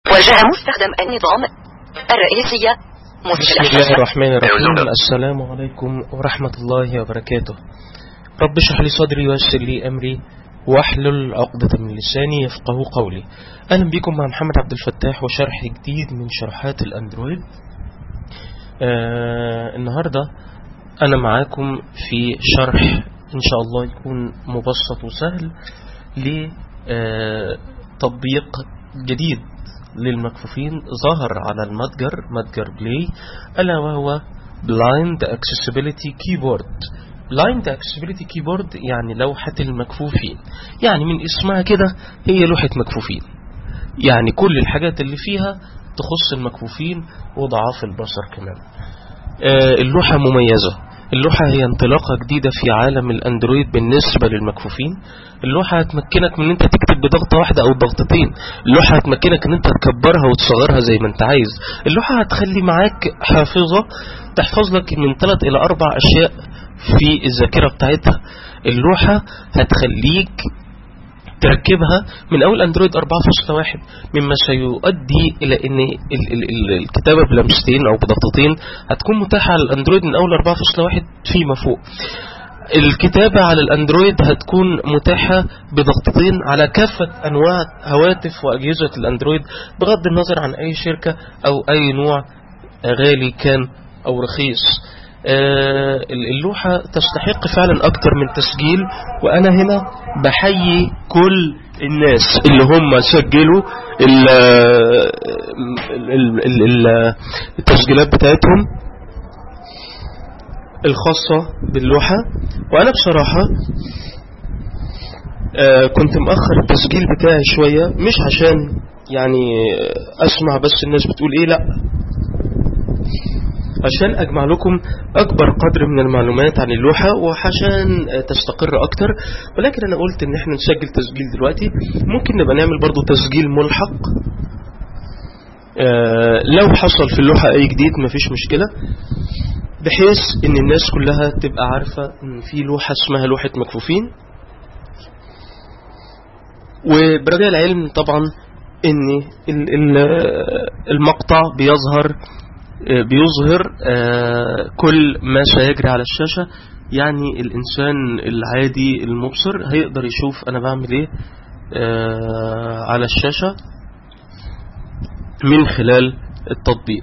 وجاء مستخدم النظام الرئيسية بسم الله الرحمن الرحيم السلام عليكم ورحمة الله وبركاته رب اشرح لي صدري ويسر لي أمري واحلل عقدة من لساني يفقه قولي أهلا بكم مع محمد عبد الفتاح وشرح جديد من شرحات الأندرويد آه النهاردة أنا معاكم في شرح إن شاء الله يكون مبسط وسهل لتطبيق جديد للمكفوفين ظهر على المتجر متجر بلاي ألا وهو Blind Accessibility Keyboard Blind Accessibility Keyboard يعني لوحة المكفوفين يعني من اسمها كده هي لوحة مكفوفين يعني كل الحاجات اللي فيها تخص المكفوفين وضعاف البصر كمان آه اللوحة مميزة اللوحة هي انطلاقة جديدة في عالم الأندرويد بالنسبة للمكفوفين اللوحة هتمكنك من انت تكتب بضغطة واحدة أو ضغطتين اللوحة هتمكنك ان انت تكبرها وتصغرها زي ما انت عايز اللوحة هتخلي معاك حافظة تحفظ لك من ثلاث إلى أربع أشياء في الذاكرة بتاعتها اللوحة هتخليك تركبها من أول أندرويد 4.1 مما سيؤدي إلى أن الكتابة بلمستين أو بضغطتين هتكون متاحة على الأندرويد من أول 4.1 فيما فوق الكتابة على الأندرويد هتكون متاحة بضغطتين على كافة أنواع هواتف وأجهزة الأندرويد بغض النظر عن أي شركة أو أي نوع غالي كان أو رخيص اللوحة تستحق فعلا أكتر من تسجيل وأنا هنا بحيي كل الناس اللي هم سجلوا التسجيلات بتاعتهم الخاصة باللوحة وأنا بصراحة كنت مأخر التسجيل بتاعي شوية مش عشان يعني أسمع بس الناس بتقول إيه لأ عشان أجمع لكم أكبر قدر من المعلومات عن اللوحة وعشان تستقر أكتر ولكن أنا قلت إن احنا نسجل تسجيل دلوقتي ممكن نبقى نعمل برضو تسجيل ملحق آه لو حصل في اللوحة أي جديد مفيش مشكلة بحيث إن الناس كلها تبقى عارفة إن في لوحة اسمها لوحة مكفوفين وبرجاء العلم طبعا إن المقطع بيظهر بيظهر كل ما سيجري على الشاشة يعني الإنسان العادي المبصر هيقدر يشوف أنا بعمل إيه على الشاشة من خلال التطبيق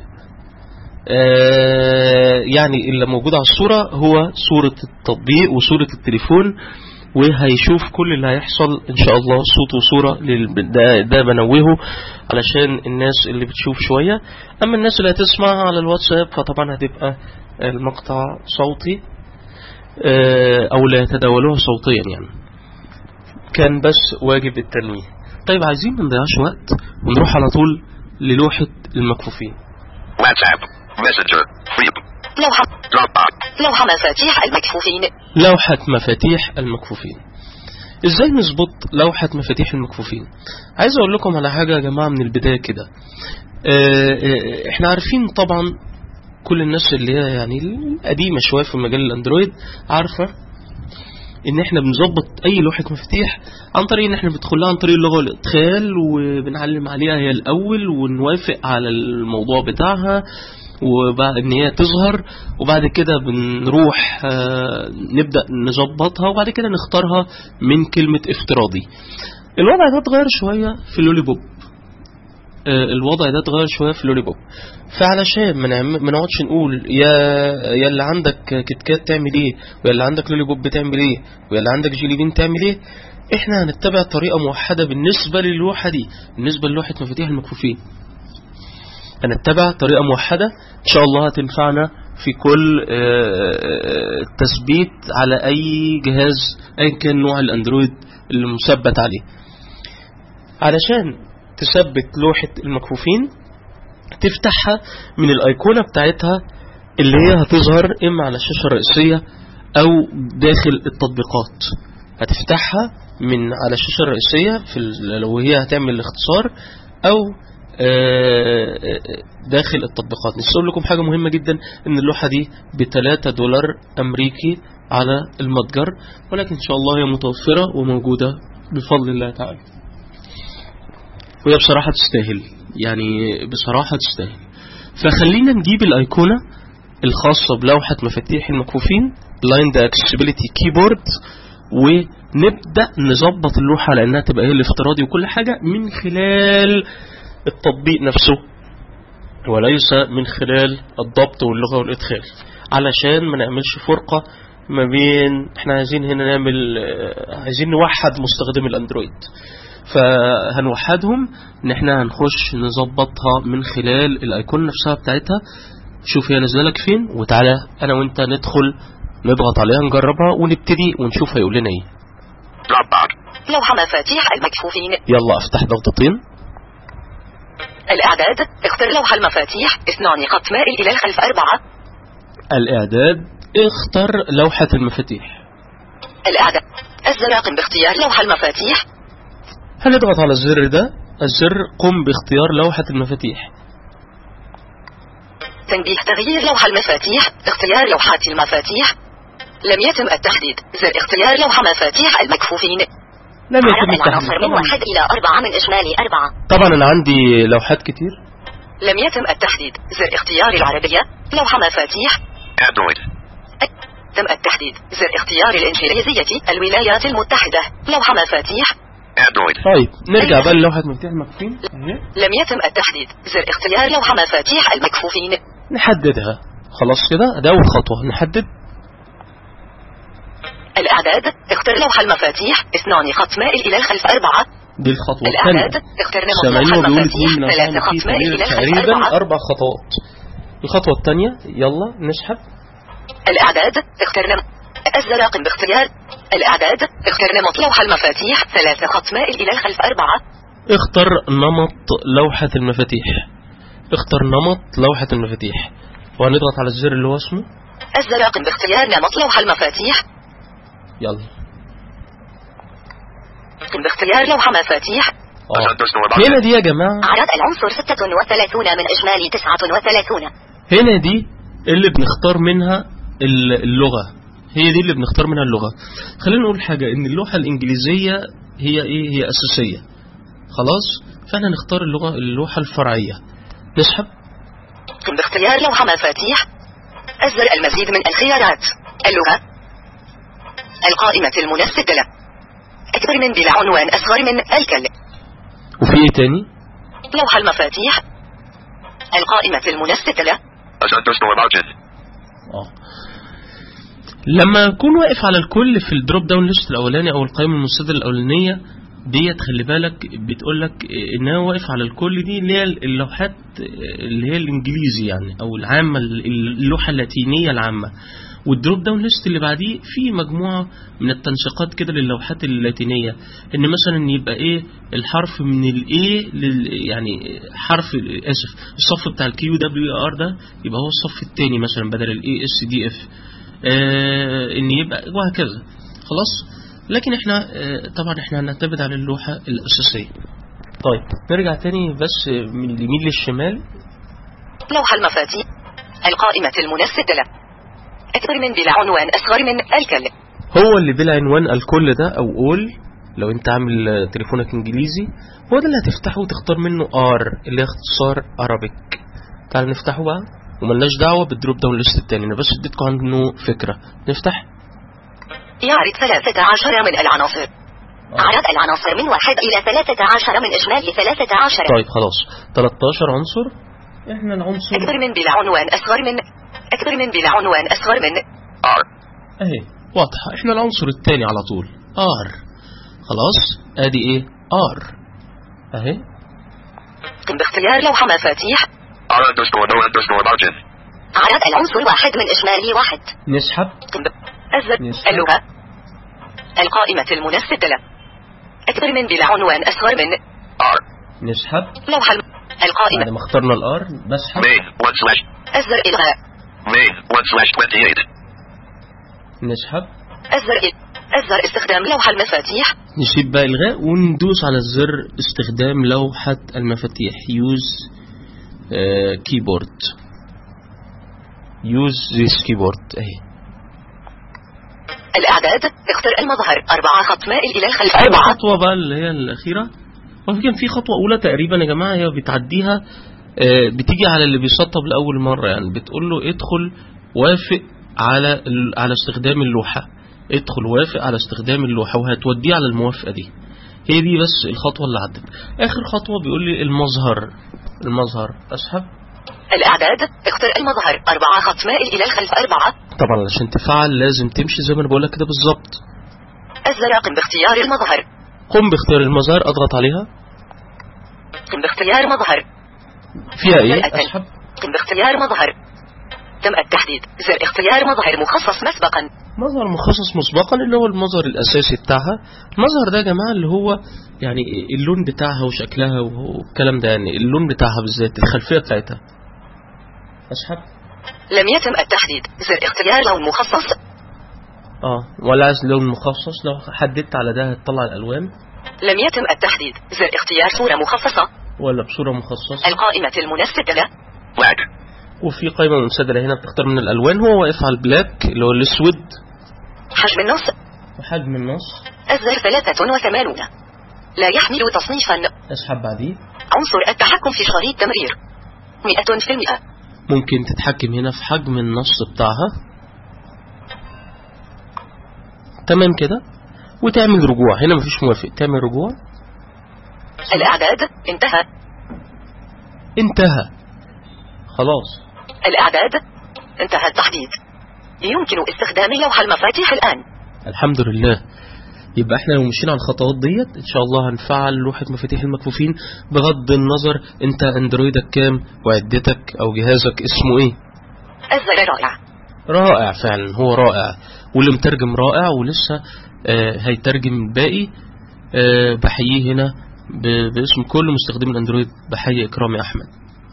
يعني اللي موجود على الصورة هو صورة التطبيق وصورة التليفون وهيشوف كل اللي هيحصل ان شاء الله صوت وصورة ده, ده بنوهه علشان الناس اللي بتشوف شوية اما الناس اللي هتسمع على الواتساب فطبعا هتبقى المقطع صوتي او لا يتداولوه صوتيا يعني كان بس واجب التنويه طيب عايزين ما نضيعش وقت ونروح على طول للوحة المكفوفين واتساب ماسنجر لوحة لوحة مفاتيح المكفوفين لوحة مفاتيح المكفوفين ازاي نظبط لوحة مفاتيح المكفوفين عايز اقول لكم على حاجة يا جماعة من البداية كده اه اه احنا عارفين طبعا كل الناس اللي هي يعني القديمة شوية في مجال الاندرويد عارفة ان احنا بنظبط اي لوحة مفاتيح عن طريق ان احنا بندخلها عن طريق اللغة الادخال وبنعلم عليها هي الاول ونوافق على الموضوع بتاعها وبعد ان هي تظهر وبعد كده بنروح نبدأ نظبطها وبعد كده نختارها من كلمة افتراضي الوضع ده اتغير شوية في اللولي بوب الوضع ده اتغير شوية في اللولي بوب فعلشان ما نقعدش نقول يا يا اللي عندك كتكات تعمل ايه ويا اللي عندك لولي بوب تعمل ايه ويا اللي عندك جيلي بين تعمل ايه احنا هنتبع طريقة موحدة بالنسبة للوحة دي بالنسبة للوحة مفاتيح المكفوفين هنتبع طريقة موحدة إن شاء الله هتنفعنا في كل تثبيت على أي جهاز أي كان نوع الأندرويد اللي مثبت عليه علشان تثبت لوحة المكفوفين تفتحها من الأيقونة بتاعتها اللي هي هتظهر إما على الشاشة الرئيسية أو داخل التطبيقات هتفتحها من على الشاشة الرئيسية في لو هي هتعمل الاختصار أو داخل التطبيقات نسي اقول لكم حاجة مهمة جدا ان اللوحة دي بتلاتة دولار امريكي على المتجر ولكن ان شاء الله هي متوفرة وموجودة بفضل الله تعالى وهي بصراحة تستاهل يعني بصراحة تستاهل فخلينا نجيب الأيقونة الخاصة بلوحة مفاتيح المكفوفين Blind Accessibility Keyboard ونبدأ نظبط اللوحة على أنها تبقى هي الافتراضي وكل حاجة من خلال التطبيق نفسه وليس من خلال الضبط واللغة والإدخال علشان ما نعملش فرقة ما بين احنا عايزين هنا نعمل آه، عايزين نوحد مستخدمي الاندرويد فهنوحدهم ان احنا هنخش نظبطها من خلال الايقون نفسها بتاعتها شوف هي نازله لك فين وتعالى انا وانت ندخل نضغط عليها نجربها ونبتدي ونشوف هيقول لنا ايه Dropbox. لوحة مفاتيح المكفوفين يلا افتح ضغطتين الإعداد اختر لوحة المفاتيح اثنان خط مائل إلى الخلف أربعة الاعداد اختر لوحة المفاتيح الإعداد الزراقم باختيار لوحة المفاتيح هنضغط على الزر ده الزر قم باختيار لوحة المفاتيح تنبيه تغيير لوحة المفاتيح اختيار لوحات المفاتيح لم يتم التحديد زر اختيار لوحة مفاتيح المكفوفين لم يتم عدد التحديد العناصر من طبعا, واحد إلى أربعة من إجمالي أربعة طبعا انا عندي لوحات كتير لم يتم التحديد زر اختيار العربية لوحة مفاتيح Android. تم التحديد زر اختيار الإنجليزية الولايات المتحدة لوحة مفاتيح Android. طيب نرجع بقى للوحة مفتاح المكفوفين اهي لم يتم التحديد زر اختيار لوحة مفاتيح المكفوفين نحددها خلاص كده ده اول خطوة نحدد الإعداد اختر لوحة المفاتيح اثنان خط مائل إلى الخلف أربعة دي الخطوة الإعداد الثانية اختر نمط سامعين لوحة هو بيقول المفاتيح اتنين من ثلاثة عشان في خط مائل إلى الخلف تقريبا أربعة أربع خطوات الخطوة الثانية يلا نسحب الإعداد اختر نمط الزراقم باختيار الإعداد اختر نمط لوحة المفاتيح ثلاثة خط مائل إلى الخلف أربعة اختر نمط لوحة المفاتيح اختر نمط لوحة المفاتيح وهنضغط على الزر اللي هو اسمه الزراقم باختيار نمط لوحة المفاتيح يلا باختيار لوحة مفاتيح اه Underscore هنا button. دي يا جماعة عدد العنصر 36 من إجمالي 39 هنا دي اللي بنختار منها ال- اللغة هي دي اللي بنختار منها اللغة خلينا نقول حاجة ان اللوحة الانجليزية هي ايه هي اساسية خلاص فاحنا نختار اللغة اللوحة الفرعية نسحب باختيار لوحة مفاتيح الزر المزيد من الخيارات اللغة القائمة المنسقة أكبر من بلا عنوان أصغر من الكل وفي ايه تاني لوحة المفاتيح القائمة المنسقة Underscore margin. اه لما اكون واقف على الكل في الدروب داون ليست الاولاني او القائمه المنسدة الاولانيه ديت خلي بالك بتقول لك ان انا واقف على الكل دي اللي هي اللوحات اللي هي الانجليزي يعني او العامه اللوحه اللاتينيه العامه والدروب داون ليست اللي بعديه في مجموعه من التنسيقات كده للوحات اللاتينيه ان مثلا يبقى ايه الحرف من الاي يعني حرف اسف الصف بتاع الكيو دبليو ار ده يبقى هو الصف الثاني مثلا بدل الاي اس دي اف ان يبقى وهكذا خلاص لكن احنا آه، طبعا احنا هنعتمد على اللوحه الاساسيه طيب نرجع تاني بس من اليمين للشمال لوحة المفاتيح القائمة المنسقة أكبر من بلا عنوان أصغر من الكل هو اللي بلا عنوان الكل ده او اول لو انت عامل آه، تليفونك انجليزي هو ده اللي هتفتحه وتختار منه ار اللي هي اختصار ارابيك تعال نفتحه بقى وملناش دعوه بالدروب داون ليست التاني انا بس اديتكم عنه فكره نفتح يعرض 13 من العناصر عدد العناصر من واحد إلى 13 من إجمالي 13 طيب خلاص 13 عنصر احنا العنصر أكبر من بلا عنوان أصغر من أكبر من بلا عنوان أصغر من R. اهي واضحة احنا العنصر الثاني على طول ار خلاص ادي ايه ار اهي قم باختيار لوحة مفاتيح R underscore no underscore margin. عدد العنصر واحد من إجمالي واحد نسحب قم ب... الزر يسحب. اللغة القائمة المنسقة أكبر من بلا عنوان أصغر من R. نسحب لوحة الم... بعد القائمة ما اخترنا الار بسحب Main one slash الزر إلغاء main one slash twenty eight. نسحب الزر إل... الزر استخدام لوحة المفاتيح نسيب بقى الغاء وندوس على الزر استخدام لوحة المفاتيح يوز كيبورد يوز ذيس كيبورد اهي الإعداد اختر المظهر أربعة خط مائل إلى الخلف أربعة الخطوة بقى اللي هي الأخيرة هو كان في خطوة أولى تقريبا يا جماعة هي بتعديها آه، بتيجي على اللي بيسطب لأول مرة يعني بتقول له ادخل وافق على ال- على استخدام اللوحة ادخل وافق على استخدام اللوحة وهتوديه على الموافقة دي هي دي بس الخطوة اللي عدت آخر خطوة بيقول لي المظهر المظهر أسحب الإعداد اختر المظهر أربعة خط مائل إلى الخلف أربعة طبعا علشان تفعل لازم تمشي زي ما انا بقول لك كده بالظبط الزر قم باختيار المظهر قم باختيار المظهر اضغط عليها قم باختيار مظهر فيها ايه زر التل. اسحب قم باختيار مظهر تم التحديد زر اختيار مظهر مخصص مسبقا مظهر مخصص مسبقا اللي هو المظهر الاساسي بتاعها المظهر ده يا جماعه اللي هو يعني اللون بتاعها وشكلها والكلام ده يعني اللون بتاعها بالذات الخلفيه بتاعتها اسحب لم يتم التحديد زر اختيار لون مخصص اه ولا عايز لون مخصص لو حددت على ده هتطلع الالوان لم يتم التحديد زر اختيار صورة مخصصة ولا بصوره مخصصه القائمة المنسجة Black. وفي قائمه منسجله هنا بتختار من الالوان هو واقف على البلاك اللي هو الاسود حجم النص وحجم النص الزر 83 لا يحمل تصنيفا اسحب بعديه عنصر التحكم في شريط تمرير 100% ممكن تتحكم هنا في حجم النص بتاعها تمام كده وتعمل رجوع هنا مفيش موافق تعمل رجوع الإعداد انتهى انتهى خلاص الإعداد انتهى التحديد يمكن استخدام لوح المفاتيح الآن الحمد لله يبقى احنا لو مشينا على الخطوات ديت ان شاء الله هنفعل لوحة مفاتيح المكفوفين بغض النظر انت اندرويدك كام وعدتك او جهازك اسمه ايه الزر رائع رائع فعلا هو رائع واللي مترجم رائع ولسه آه هيترجم الباقي آه بحييه هنا ب- باسم كل مستخدمي الاندرويد بحيي اكرامي احمد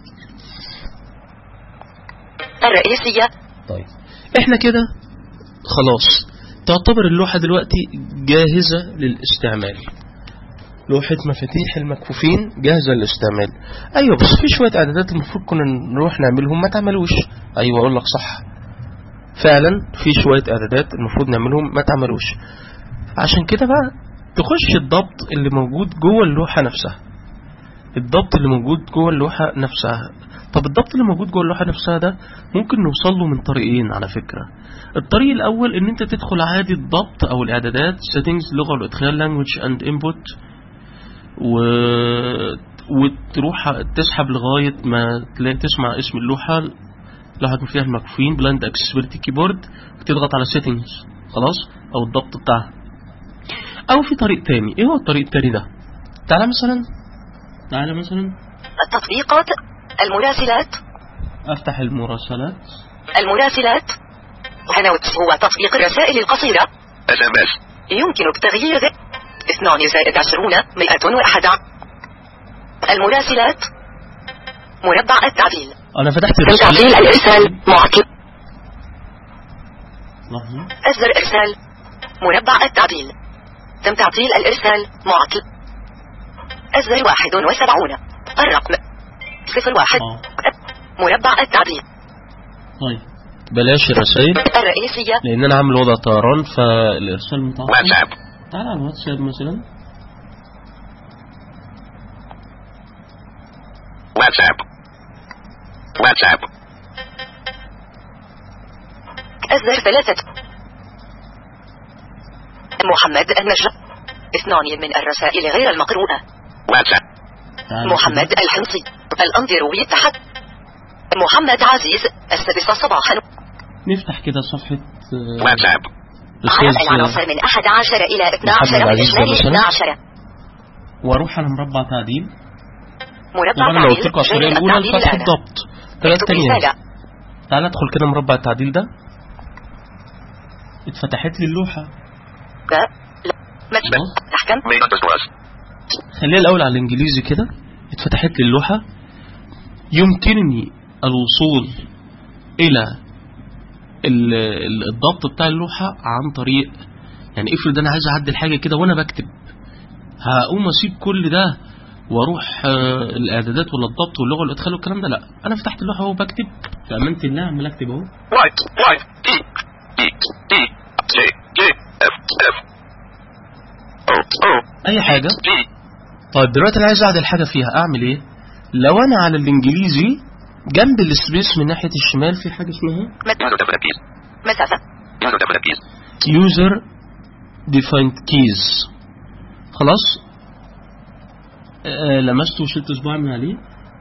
الرئيسية طيب احنا كده خلاص تعتبر اللوحة دلوقتي جاهزة للاستعمال لوحة مفاتيح المكفوفين جاهزة للاستعمال ايوه بس في شوية اعدادات المفروض كنا نروح نعملهم ما تعملوش ايوه اقول لك صح فعلا في شوية اعدادات المفروض نعملهم ما تعملوش عشان كده بقى تخش الضبط اللي موجود جوه اللوحة نفسها الضبط اللي موجود جوه اللوحة نفسها طب الضبط اللي موجود جوه اللوحة نفسها ده ممكن نوصل له من طريقين على فكرة الطريق الأول إن أنت تدخل عادي الضبط أو الإعدادات settings لغة والإدخال language and input و... وتروح تسحب لغاية ما تلاقي تسمع اسم اللوحة لوحة فيها المكفوفين بلاند accessibility keyboard وتضغط على settings خلاص أو الضبط بتاعها أو في طريق تاني إيه هو الطريق التاني ده تعالى مثلا تعالى مثلا التطبيقات المراسلات أفتح المراسلات المراسلات هنوت هو تطبيق الرسائل القصيرة SMS. يمكنك تغيير ذ- اثنان زائد عشرون مئة واحد المراسلات مربع التعديل أنا فتحت تم تعديل الرسالة الإرسال معقب لحظة أزر إرسال مربع التعديل تم تعديل الإرسال معقب أزر واحد وسبعون الرقم صفر واحد آه. مربع التعديل طيب بلاش الرسائل الرئيسية لأن أنا عامل وضع طيران فالإرسال متعطل WhatsApp. تعال على الواتساب مثلا WhatsApp. WhatsApp. أزر ثلاثة محمد النجم اثنان من الرسائل غير المقروءة WhatsApp. تعال محمد كده. الحمصي الأنظروي تحت محمد عزيز السادسة صباحا نفتح كده صفحة آه، WhatsApp. على أستاذ العناصر من أحد عشر إلى اثنى محمد عشر من عزيز ده إجمالي مثلا؟ اثنى عشر وأروح على مربع تعديل مربع طبعا لو قلت تعديل لكم على الطريقة جيد الأولى التعديل الفتح الآن. الضبط ثلاث اكتب تانية رسالة تعال ادخل كده مربع التعديل ده اتفتحت لي اللوحة ب ل مجمع خلاص. تحكم Main underscore us. خليها الأول على الإنجليزي كده اتفتحت لي اللوحة يمكنني الوصول إلى ال- ال- الضبط بتاع اللوحة عن طريق يعني افرض أنا عايز أعدل حاجة كده وأنا بكتب هقوم أسيب كل ده وأروح آه، الإعدادات ولا الضبط واللغة والإدخال والكلام ده لا أنا فتحت اللوحة وهو بكتب في أمانة الله عمال أكتب أهو Right. Right. E. E. D. J. J. F. F. O. O. أي حاجة G. طيب دلوقتي انا عايز اعدل حاجه فيها اعمل ايه لو انا على الانجليزي جنب السبيس من ناحيه الشمال في حاجه اسمها User definite keys. مسافة User definite keys. user defined keys خلاص آه لمست وشلت صباعي من عليه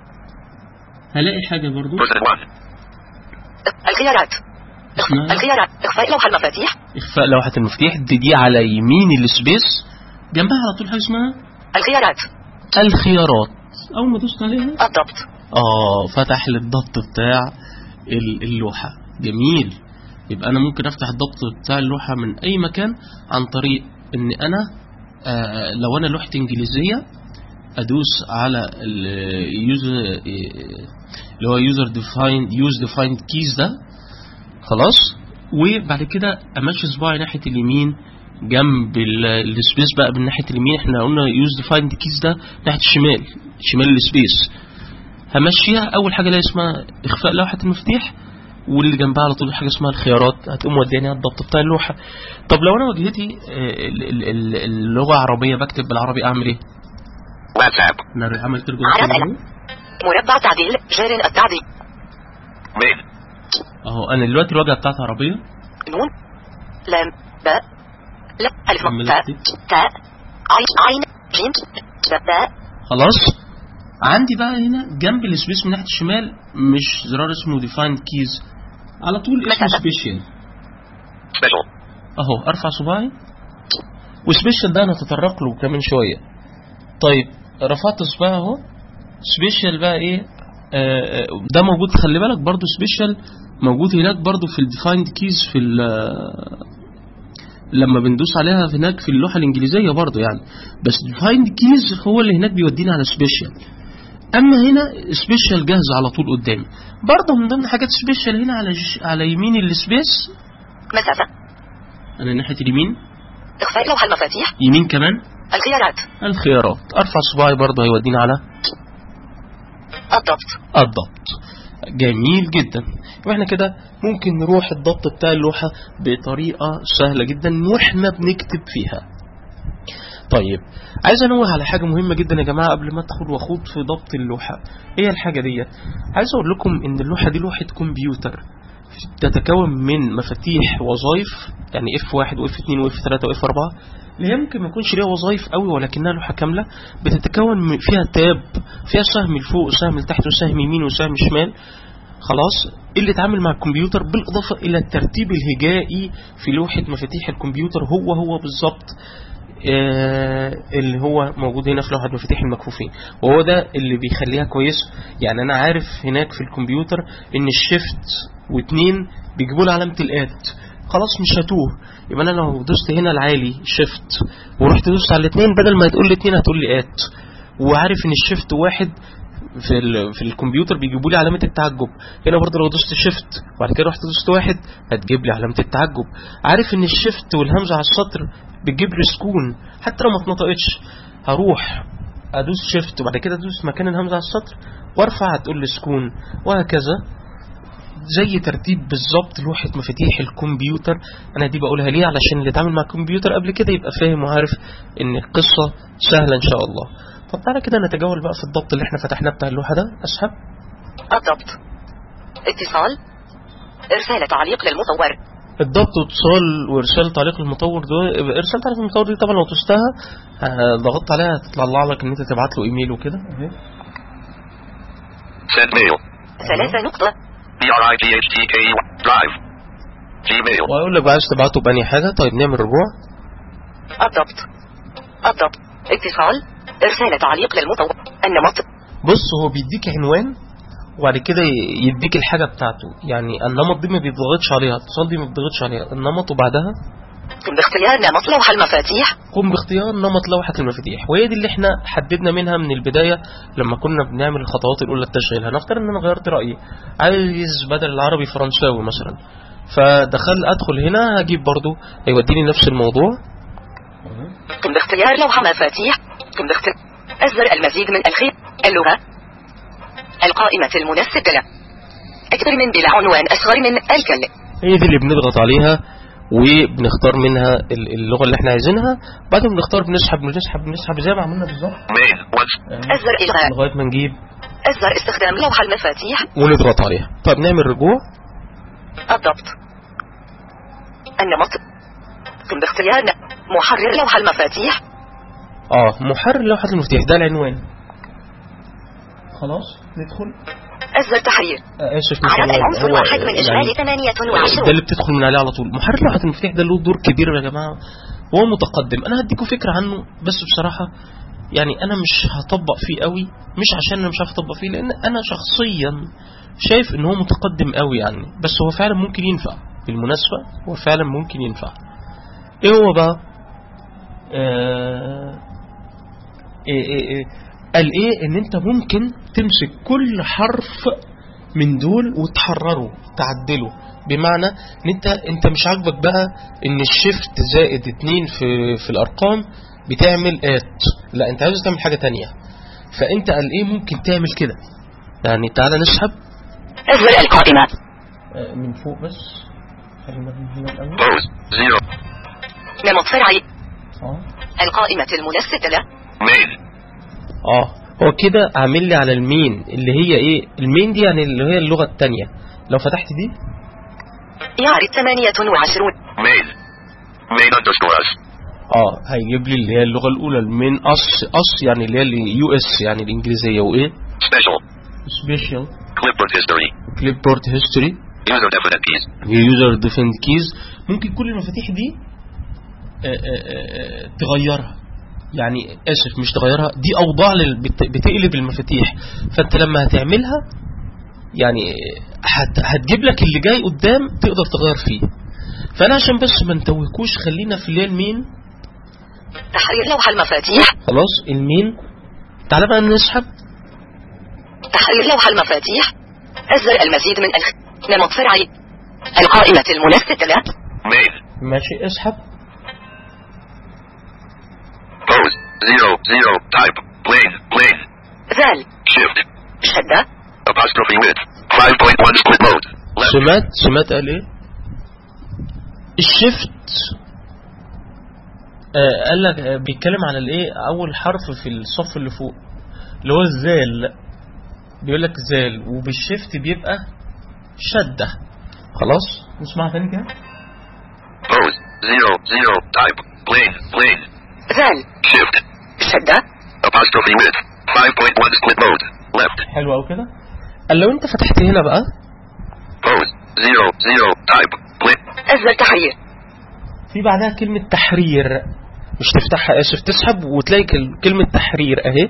هلاقي حاجه برضو Person 1. الخيارات اسمها الخيارات إخفاء لوحة المفاتيح اخفاء لوحه المفتاح دي, دي على يمين السبيس جنبها على طول حاجه اسمها الخيارات الخيارات اول ما دوست عليها الضبط اه فتح لي الضبط بتاع ال- اللوحة جميل يبقى انا ممكن افتح الضبط بتاع اللوحة من اي مكان عن طريق ان انا آه لو انا لوحة انجليزية ادوس على اليوزر اللي هو يوزر ديفايند يوز ديفايند كيز ده خلاص وبعد كده امشي صباعي ناحيه اليمين جنب ال- السبيس بقى من ناحيه اليمين احنا قلنا يوز ديفايند كيز ده ناحيه الشمال شمال السبيس همشيها اول حاجه اللي هي اسمها اخفاء لوحه المفتاح واللي جنبها على طول حاجه اسمها الخيارات هتقوم وداني على الضبط بتاع اللوحه طب لو انا واجهتي آه، ال- ال- ال- اللغه عربيه بكتب بالعربي اعمل ايه؟ WhatsApp. انا عملت له عرب أنا. مربع تعديل جار التعديل Main. اهو انا دلوقتي الواجهه بتاعتي عربيه نون لام باء لا ألف عمال تاء أكتب. تاء عين عين جيم باء خلاص عندي بقى هنا جنب السبيس من ناحيه الشمال مش زرار اسمه ديفايند كيز على طول اسمه مثلا. سبيشال Special. اهو ارفع صباعي وسبيشال ده انا هتطرق له كمان شويه طيب رفعت صباعي اهو سبيشال بقى ايه آه آه، ده موجود خلي بالك برضو سبيشال موجود هناك برضو في الديفايند كيز في ال- لما بندوس عليها هناك في اللوحه الانجليزيه برضو يعني بس ديفايند كيز هو اللي هناك بيودينا على سبيشال اما هنا سبيشال جاهز على طول قدامي برضه من ضمن حاجات سبيشال هنا على ج... على يمين السبيس مسافة انا ناحيه اليمين إخفاء لوحة المفاتيح يمين كمان الخيارات الخيارات ارفع صباعي برضه هيودينا على الضبط الضبط جميل جدا واحنا كده ممكن نروح الضبط بتاع اللوحة بطريقة سهلة جدا واحنا بنكتب فيها طيب عايز انوه على حاجة مهمة جدا يا جماعة قبل ما ادخل واخوض في ضبط اللوحة ايه الحاجة ديت عايز اقول لكم ان اللوحة دي لوحة كمبيوتر تتكون من مفاتيح وظائف يعني F1 و F2 و F3 و F4 اللي هي ممكن ما يكونش ليها وظائف قوي ولكنها لوحة كاملة بتتكون من فيها تاب فيها سهم لفوق وسهم لتحت وسهم يمين وسهم شمال خلاص اللي اتعامل مع الكمبيوتر بالإضافة إلى الترتيب الهجائي في لوحة مفاتيح الكمبيوتر هو هو بالظبط آه، اللي هو موجود هنا في لوحة مفاتيح المكفوفين وهو ده اللي بيخليها كويسة يعني أنا عارف هناك في الكمبيوتر إن الشيفت واتنين بيجيبوا لي علامة الآت خلاص مش هتوه يبقى أنا لو دوست هنا العالي شيفت ورحت دوست على الاتنين بدل ما تقول لي اتنين هتقول لي آت وعارف إن الشيفت واحد في ال- في الكمبيوتر بيجيبوا لي علامه التعجب هنا برضه لو دوست شيفت وبعد كده رحت دوست واحد هتجيب لي علامه التعجب عارف ان الشيفت والهمزه على السطر بتجيب لي سكون حتى لو ما اتنطقتش هروح ادوس شيفت وبعد كده ادوس مكان الهمزه على السطر وارفع هتقول لي سكون وهكذا زي ترتيب بالظبط لوحة مفاتيح الكمبيوتر أنا دي بقولها ليه علشان اللي اتعامل مع الكمبيوتر قبل كده يبقى فاهم وعارف إن القصة سهلة إن شاء الله طب تعالى كده نتجول بقى في الضبط اللي احنا فتحناه بتاع اللوحة ده أسحب الضبط اتصال إرسال تعليق للمصور الضبط واتصال وارسال تعليق للمطور ده ارسال تعليق للمطور دي طبعا لو دوستها آه، ضغطت عليها هتطلع لك ان انت تبعت له ايميل وكده اهي. Send mail. ثلاثة نقطة B-R-I-G-H-T-K Drive. Gmail. وهيقول لك بقى عايز تبعته بأني حاجة طيب نعمل رجوع الضبط الضبط اتصال إرسال تعليق للمصور النمط بص هو بيديك عنوان وبعد كده يديك الحاجة بتاعته يعني النمط دي ما بيضغطش عليها الاتصال دي ما بيضغطش عليها النمط وبعدها قم باختيار نمط لوحة المفاتيح قم باختيار نمط لوحة المفاتيح وهي دي اللي احنا حددنا منها من البداية لما كنا بنعمل الخطوات الأولى التشغيل هنفترض ان انا غيرت رأيي عايز بدل العربي فرنساوي مثلا فدخل ادخل هنا هجيب برضو هيوديني نفس الموضوع قم باختيار لوحة مفاتيح قم باختيار أزر المزيد من الخير اللغة القائمة المناسبة له أكبر من بلا عنوان أصغر من الكل هي دي اللي بنضغط عليها وبنختار منها ال- اللغة اللي احنا عايزينها بعدين بنختار بنسحب بنسحب بنسحب زي ما عملنا بالظبط Main. Once. أزر إلغاء لغاية ما نجيب أزر استخدام لوحة المفاتيح ونضغط عليها طيب نعمل رجوع الضبط النمط قم باختيار ن- محرر لوحة المفاتيح اه محرر لوحة المفتاح ده العنوان خلاص ندخل أزر تحرير آه، اسف مش عدد عنوان العنصر هو واحد من يعني إجمالي ثمانية ده وعشرون اللي بتدخل من عليه على طول محرر لوحة المفتاح ده له دور كبير يا جماعة هو متقدم انا هديكم فكرة عنه بس بصراحة يعني انا مش هطبق فيه قوي مش عشان انا مش عارف اطبق فيه لان انا شخصيا شايف ان هو متقدم قوي يعني بس هو فعلا ممكن ينفع بالمناسبة هو فعلا ممكن ينفع ايه هو بقى آه إيه إيه إيه قال ايه ان انت ممكن تمسك كل حرف من دول وتحرره تعدله بمعنى ان انت انت مش عاجبك بقى ان الشيفت زائد اتنين في في الارقام بتعمل ات لا انت عايز تعمل حاجة تانية فانت قال ايه ممكن تعمل كده يعني تعالى نسحب أزر القائمة آه، من فوق بس خلينا من هنا الاول Pose. Zero. نمط فرعي اه القائمة المنستلة Main. اه هو كده عامل لي على المين اللي هي ايه المين دي يعني اللي هي اللغة التانية لو فتحت دي يعرض ثمانية وعشرون Main. Main underscore us. اه هيجيب لي اللي هي اللغة الأولى المين أس أس يعني اللي هي اليو اس يعني الإنجليزية وإيه Special. سبيشال Clipboard history. كليب بورد هيستوري User definite keys. يوزر ديفند كيز ممكن كل المفاتيح دي آه، آه، آه، تغيرها يعني اسف مش تغيرها دي اوضاع لل- بت- بتقلب المفاتيح فانت لما هتعملها يعني هت هتجيب لك اللي جاي قدام تقدر تغير فيه فانا عشان بس ما نتوهكوش خلينا في اللي هي المين تحرير لوحة المفاتيح خلاص المين تعالى بقى نسحب تحرير لوحة المفاتيح أزر المزيد من الخ... نمط فرعي القائمة المنستلة Main. ماشي اسحب Pose. Zero. Zero. Type. Plain. Plain. ذال Shift. شدة Apostrophe width. 5.1 split mode. Left. سمات سمات قال ايه الشيفت آه قال لك آه بيتكلم على الايه اول حرف في الصف اللي فوق اللي هو الزال بيقول لك زال وبالشيفت بيبقى شدة خلاص نسمعها تاني كده Pose. Zero. Zero. Type. Plain. Plain. ذال Shift. شدة Apostrophe width. 5.1 split mode. Left. حلو قوي كده قال لو انت فتحت هنا بقى Pose. Zero. Zero. Type. Plain. أزر تحرير في بعدها كلمة تحرير مش تفتحها اسف تسحب وتلاقي كل- كلمة تحرير اهي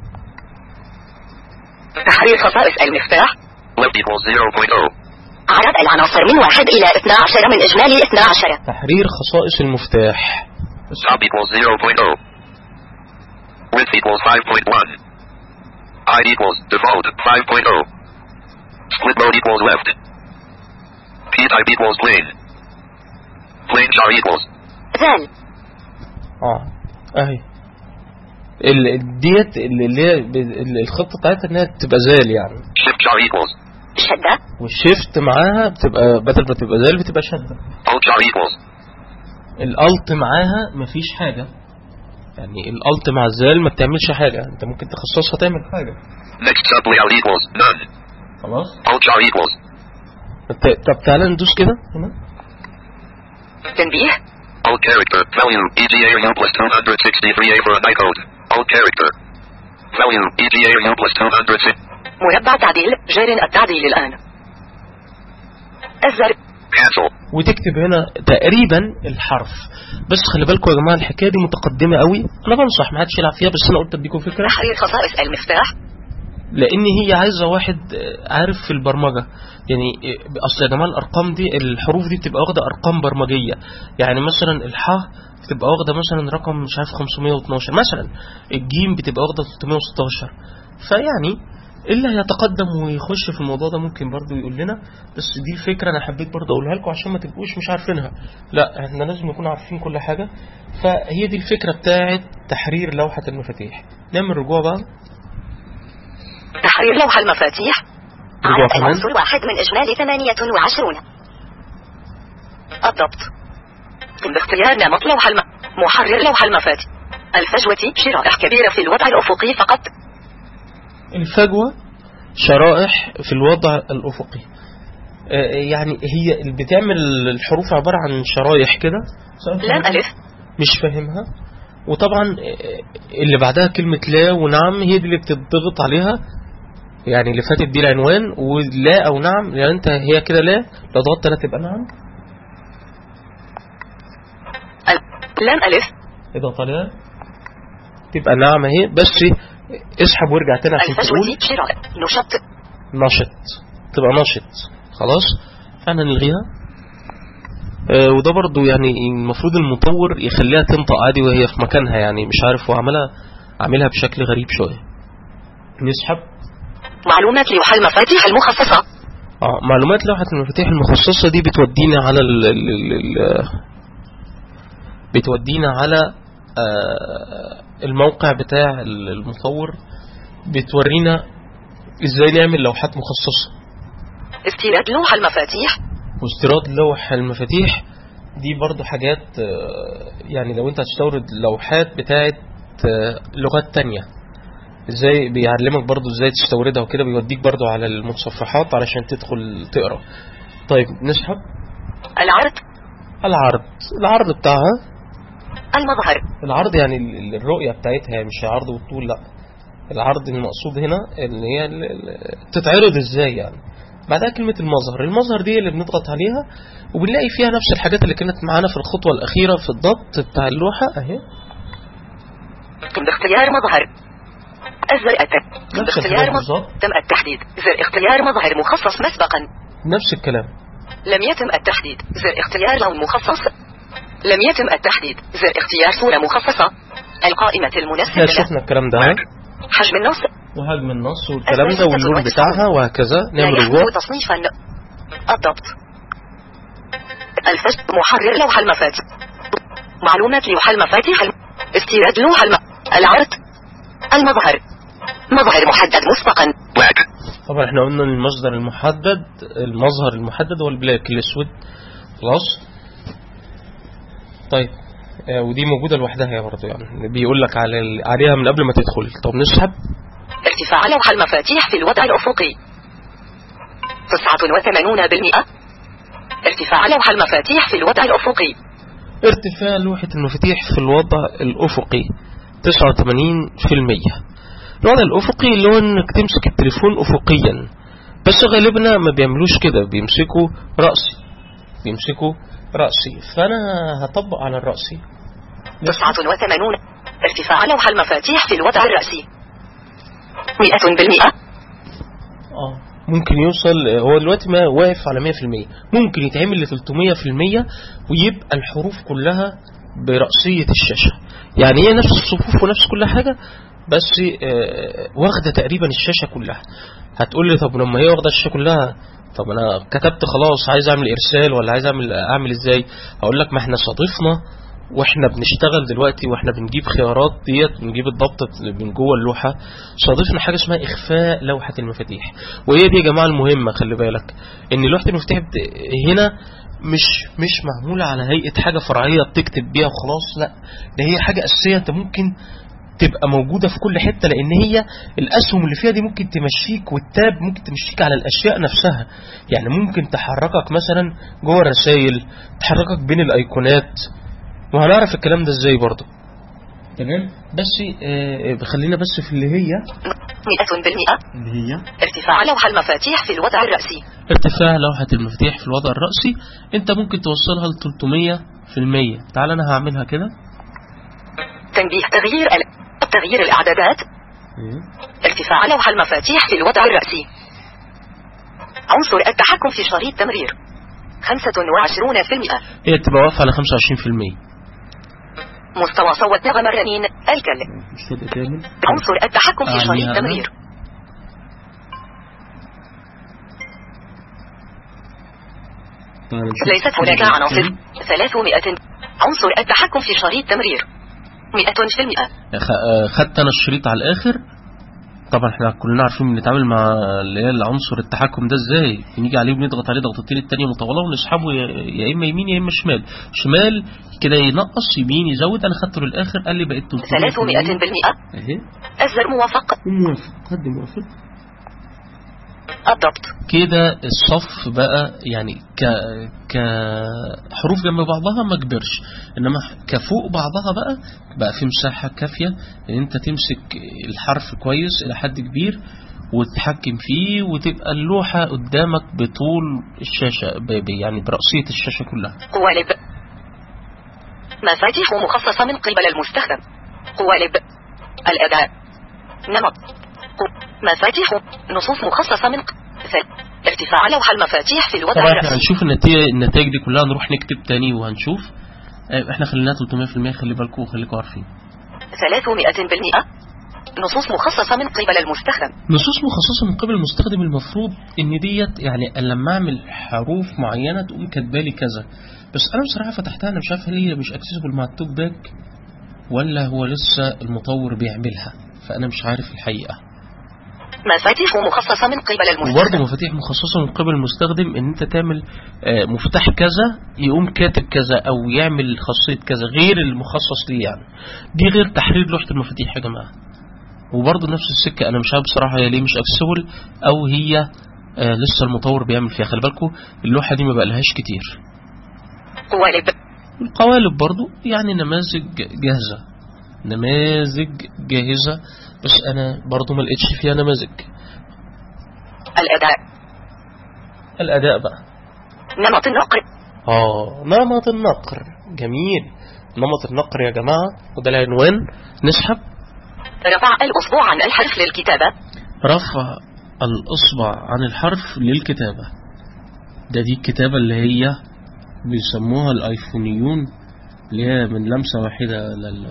تحرير خصائص المفتاح Left equals 0.0. عدد العناصر من واحد إلى 12 من إجمالي 12 تحرير خصائص المفتاح Top equals 0.0. Width equals 5.1. Height equals default 5.0. Split mode equals left. P type equals plain. Plain char equals. ذال اه اهي ال- ديت اللي هي ب- ال- الخطه بتاعتها انها تبقى زال يعني Shift char equals. شدة والشيفت معاها بتبقى بدل ما تبقى زال بتبقى شده Alt char equals. الالت معاها مفيش حاجه يعني الالت مع الزال ما بتعملش حاجه انت ممكن تخصصها تعمل حاجه Next sub layout equals none. خلاص Alt char equals. ت- طب تعالى ندوس كده هنا تنبيه Alt character value EGAU plus 263A for a bytecode. Alt character value EGAU plus 206. مربع تعديل جار التعديل الآن أزر Cancel. وتكتب هنا تقريبا الحرف بس خلي بالكم يا جماعه الحكايه دي متقدمه قوي انا بنصح ما حدش يلعب فيها بس انا قلت اديكم فكره تحرير خصائص المفتاح لان هي عايزه واحد آه، عارف في البرمجه يعني آه، اصل يا جماعه الارقام دي الحروف دي بتبقى واخده ارقام برمجيه يعني مثلا الحاء بتبقى واخده مثلا رقم مش عارف 512 مثلا الجيم بتبقى واخده 316 فيعني اللي هيتقدم ويخش في الموضوع ده ممكن برضو يقول لنا بس دي الفكره انا حبيت برضو اقولها لكم عشان ما تبقوش مش عارفينها لا احنا لازم نكون عارفين كل حاجه فهي دي الفكره بتاعه تحرير لوحه المفاتيح نعمل رجوع بقى تحرير لوحة المفاتيح رجوع عدد كمان العنصر واحد من إجمالي 28 الضبط قم باختيار نمط لوح الم... محرر لوح المفاتيح الفجوة شرائح كبيرة في الوضع الأفقي فقط الفجوة شرائح في الوضع الأفقي آه، يعني هي اللي بتعمل الحروف عبارة عن شرايح كده سواء لام كانت- ألف مش فاهمها وطبعا آه، اللي بعدها كلمة لا ونعم هي دي اللي بتضغط عليها يعني اللي فاتت دي العنوان ولا او نعم يعني انت هي كده لا لو ضغطت لا تبقى نعم ال- لام ألف اضغط عليها تبقى نعم اهي بس اسحب وارجع تاني عشان تقول الفجوة شرائح نشط نشط تبقى نشط خلاص فاحنا نلغيها آه، وده برضو يعني المفروض المطور يخليها تنطق عادي وهي في مكانها يعني مش عارف هو عملها عاملها بشكل غريب شوية نسحب معلومات لوح المفاتيح المخصصة اه معلومات لوحة المفاتيح المخصصة دي بتودينا على ال ال ال ال بتودينا على آه، الموقع بتاع المطور بتورينا ازاي نعمل لوحات مخصصة استيراد لوح المفاتيح واستيراد لوح المفاتيح دي برضو حاجات آه، يعني لو انت هتستورد لوحات بتاعت آه، لغات تانية ازاي بيعلمك برضو ازاي تستوردها وكده بيوديك برضو على المتصفحات علشان تدخل تقرا طيب نسحب العرض العرض العرض بتاعها المظهر العرض يعني ال- ال- الرؤية بتاعتها يعني مش عرض والطول لا العرض المقصود هنا اللي هي ال- ال- تتعرض ازاي يعني بعدها كلمة المظهر المظهر دي اللي بنضغط عليها وبنلاقي فيها نفس الحاجات اللي كانت معانا في الخطوة الأخيرة في الضغط بتاع اللوحة اهي قم باختيار مظهر الزر الت- قم نفس باختيار الحاجات مظهر بالظبط تم التحديد زر اختيار مظهر مخصص مسبقا نفس الكلام لم يتم التحديد زر اختيار لون مخصص لم يتم التحديد زر اختيار صورة مخصصة القائمة احنا المناسبة شفنا الكلام ده حجم النص وهجم النص والكلام ده واللون بتاعها وهكذا لا نعمل يحدث رجوع تصنيفا الضبط الفجر محرر لوح المفاتيح معلومات لوح المفاتيح الم- استيراد لوح الم... العرض المظهر مظهر محدد مسبقا Black. طبعا احنا قلنا المصدر المحدد المظهر المحدد هو البلاك الاسود خلاص طيب آه، ودي موجودة لوحدها يا برضه يعني بيقول لك على ال- عليها من قبل ما تدخل طب نسحب ارتفاع لوح المفاتيح في الوضع الأفقي 89% ارتفاع لوح المفاتيح في الوضع الأفقي ارتفاع لوحة المفاتيح في الوضع الأفقي 89% الوضع الأفقي اللي هو انك تمسك التليفون أفقيا بس غالبنا ما بيعملوش كده بيمسكوا رأسي بيمسكوا رأسي فأنا هطبق على الرأسي 89 ارتفاع لوح المفاتيح في الوضع الرأسي 100% اه ممكن يوصل هو دلوقتي ما واقف على 100% ممكن يتعمل ل 300% ويبقى الحروف كلها برأسية الشاشة يعني هي نفس الصفوف ونفس كل حاجة بس آه، واخدة تقريبا الشاشة كلها هتقول لي طب لما هي واخدة الشاشة كلها طب انا كتبت خلاص عايز اعمل ارسال ولا عايز اعمل اعمل ازاي هقول لك ما احنا صادفنا واحنا بنشتغل دلوقتي واحنا بنجيب خيارات ديت بنجيب الضبط من جوه اللوحه صادفنا حاجه اسمها اخفاء لوحه المفاتيح وهي دي يا جماعه المهمه خلي بالك ان لوحه المفاتيح بت- هنا مش مش معموله على هيئه حاجه فرعيه بتكتب بيها وخلاص لا ده هي حاجه اساسيه انت ممكن تبقى موجودة في كل حتة لأن هي الأسهم اللي فيها دي ممكن تمشيك والتاب ممكن تمشيك على الأشياء نفسها يعني ممكن تحركك مثلا جوه الرسائل تحركك بين الأيقونات وهنعرف الكلام ده ازاي برضه تمام بس آه خلينا بس في اللي هي 100% اللي هي ارتفاع لوح المفاتيح في الوضع الرأسي ارتفاع لوحة المفاتيح في الوضع الرأسي انت ممكن توصلها ل 300% تعال انا هعملها كده تنبيه تغيير ال... تغيير الإعدادات ارتفاع لوح المفاتيح في الوضع الرأسي عنصر التحكم في شريط تمرير 25% هي تبقى واقفة على 25% مستوى صوت نغم الرنين الكل الصوت كامل عنصر التحكم في أعليها شريط أنا. تمرير ليست هناك عناصر 300 عنصر التحكم في شريط تمرير 100% خ- آه، خدت انا الشريط على الاخر طبعا احنا كلنا عارفين بنتعامل مع اللي هي العنصر التحكم ده ازاي بنيجي عليه بنضغط عليه ضغطتين التانية مطولة ونسحبه يا يا اما يمين يا اما شمال شمال كده ينقص يمين يزود انا خدته للاخر قال لي بقت 300 300 بالمئة اهي الزر موافق موافق قد موافق الضبط كده الصف بقى يعني ك كحروف جنب بعضها ما كبرش انما كفوق بعضها بقى بقى في مساحة كافية ان انت تمسك الحرف كويس الى حد كبير وتتحكم فيه وتبقى اللوحة قدامك بطول الشاشة ب- ب- يعني برأسية الشاشة كلها قوالب مفاتيح مخصصة من قبل المستخدم قوالب الأداء نمط قو- مفاتيح نصوص مخصصة من ق- ثل- ارتفاع لوح المفاتيح في الوضع طبعا احنا الرأسي هنشوف النتيجة, النتائج دي كلها نروح نكتب تاني وهنشوف اه، احنا خليناها 300% خلي بالكم وخليكم عارفين 300 بالمئة نصوص مخصصة من قبل المستخدم نصوص مخصصة من قبل المستخدم المفروض ان ديت يعني لما اعمل حروف معينة تقوم كاتبالي كذا بس انا بصراحة فتحتها انا مش عارف هل هي مش اكسسبل مع التوك باك ولا هو لسه المطور بيعملها فانا مش عارف الحقيقة مفاتيح مخصصة من قبل وبرضه المستخدم مفاتيح مخصصة من قبل المستخدم ان انت تعمل آه، مفتاح كذا يقوم كاتب كذا او يعمل خاصية كذا غير المخصص ليه يعني دي غير تحرير لوحة المفاتيح يا جماعة وبرضه نفس السكة انا مش عارف بصراحة هي ليه مش اكسبل او هي آه لسه المطور بيعمل فيها خلي بالكم اللوحة دي ما بقالهاش كتير قوالب القوالب برضو يعني نماذج جاهزة نماذج جاهزة بس انا برضو ما لقيتش فيها نماذج الأداء الاداء بقى نمط النقر اه نمط النقر جميل نمط النقر يا جماعة وده العنوان نسحب رفع الأصبع عن الحرف للكتابة رفع الإصبع عن الحرف للكتابة ده دي الكتابة اللي هي بيسموها الآيفونيون اللي هي من لمسة واحدة لل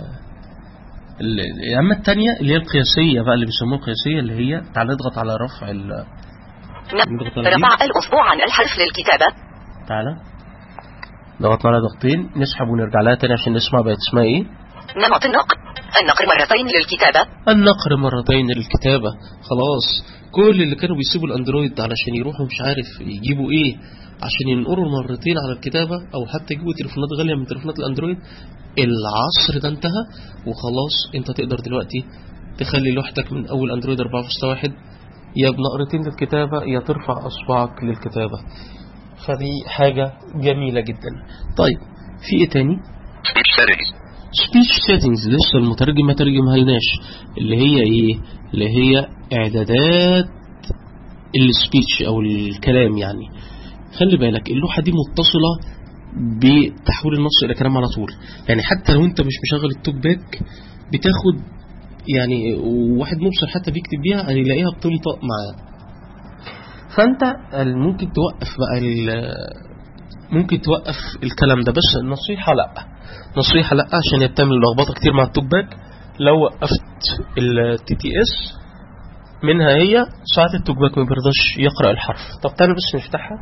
ال- أما التانية اللي هي القياسية بقى اللي بيسموها القياسية اللي هي تعال نضغط على رفع ال ن- نضغط على دي. رفع الأصبع عن الحرف للكتابة تعالى ضغطنا على ضغطين نسحب ونرجع لها تاني عشان نسمع بقت اسمها ايه نمط النقر النقر مرتين للكتابة النقر مرتين للكتابة خلاص كل اللي كانوا بيسيبوا الاندرويد علشان يروحوا مش عارف يجيبوا ايه عشان ينقروا مرتين على الكتابة او حتى يجيبوا تليفونات غالية من تليفونات الاندرويد العصر ده انتهى وخلاص انت تقدر دلوقتي تخلي لوحتك من اول اندرويد 4.1 يا بنقرتين للكتابة يا ترفع اصبعك للكتابة فدي حاجة جميلة جدا طيب في ايه تاني Speech settings. سبيتش سيتنجز لسه المترجم ما ترجمها لناش اللي هي ايه اللي هي اعدادات السبيتش او الكلام يعني خلي بالك اللوحة دي متصلة بتحويل النص الى كلام على طول يعني حتى لو انت مش مشغل التوك باك بتاخد يعني واحد مبصر حتى بيكتب بيها هيلاقيها بتنطق معاه فانت ممكن توقف بقى ال- ممكن توقف الكلام ده بس النصيحة لا نصيحة لا عشان هي بتعمل لخبطة كتير مع التوك باك لو وقفت التي تي اس منها هي ساعات التوك باك ما بيرضاش يقرأ الحرف طب تعالى بس نفتحها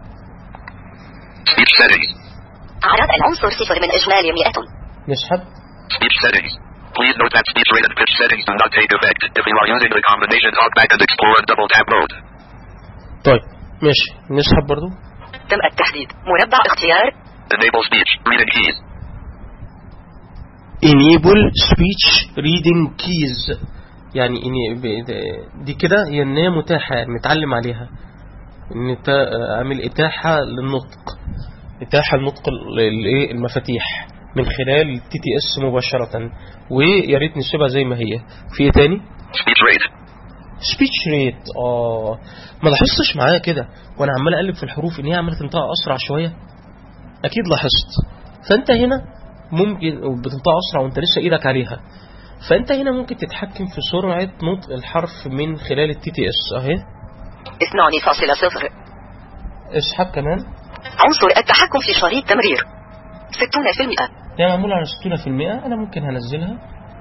Speech settings. عدد العنصر صفر من إجمالي 100 نسحب Speech settings. Please note that speech rate and pitch settings do not take effect if you are using the combination talkback and explore and double tap mode. طيب ماشي نسحب برضو تم التحديد مربع اختيار Enable speech reading keys. enable speech reading keys يعني إني ب- دي كده هي ان هي متاحة يعني نتعلم عليها ان انت اعمل اتاحة للنطق اتاحة لنطق ال- الايه المفاتيح من خلال التي تي اس مباشرة ويا ريت نسيبها زي ما هي في ايه تاني Speech rate. سبيتش ريت اه ما لاحظتش معايا كده وانا عمال اقلب في الحروف ان هي عماله تنطق اسرع شويه اكيد لاحظت فانت هنا ممكن بتنطق اسرع وانت لسه ايدك عليها فانت هنا ممكن تتحكم في سرعه نطق الحرف من خلال التي تي اس اهي 2.0 اسحب كمان عنصر التحكم في شريط تمرير 60% هي معموله على 60% انا ممكن هنزلها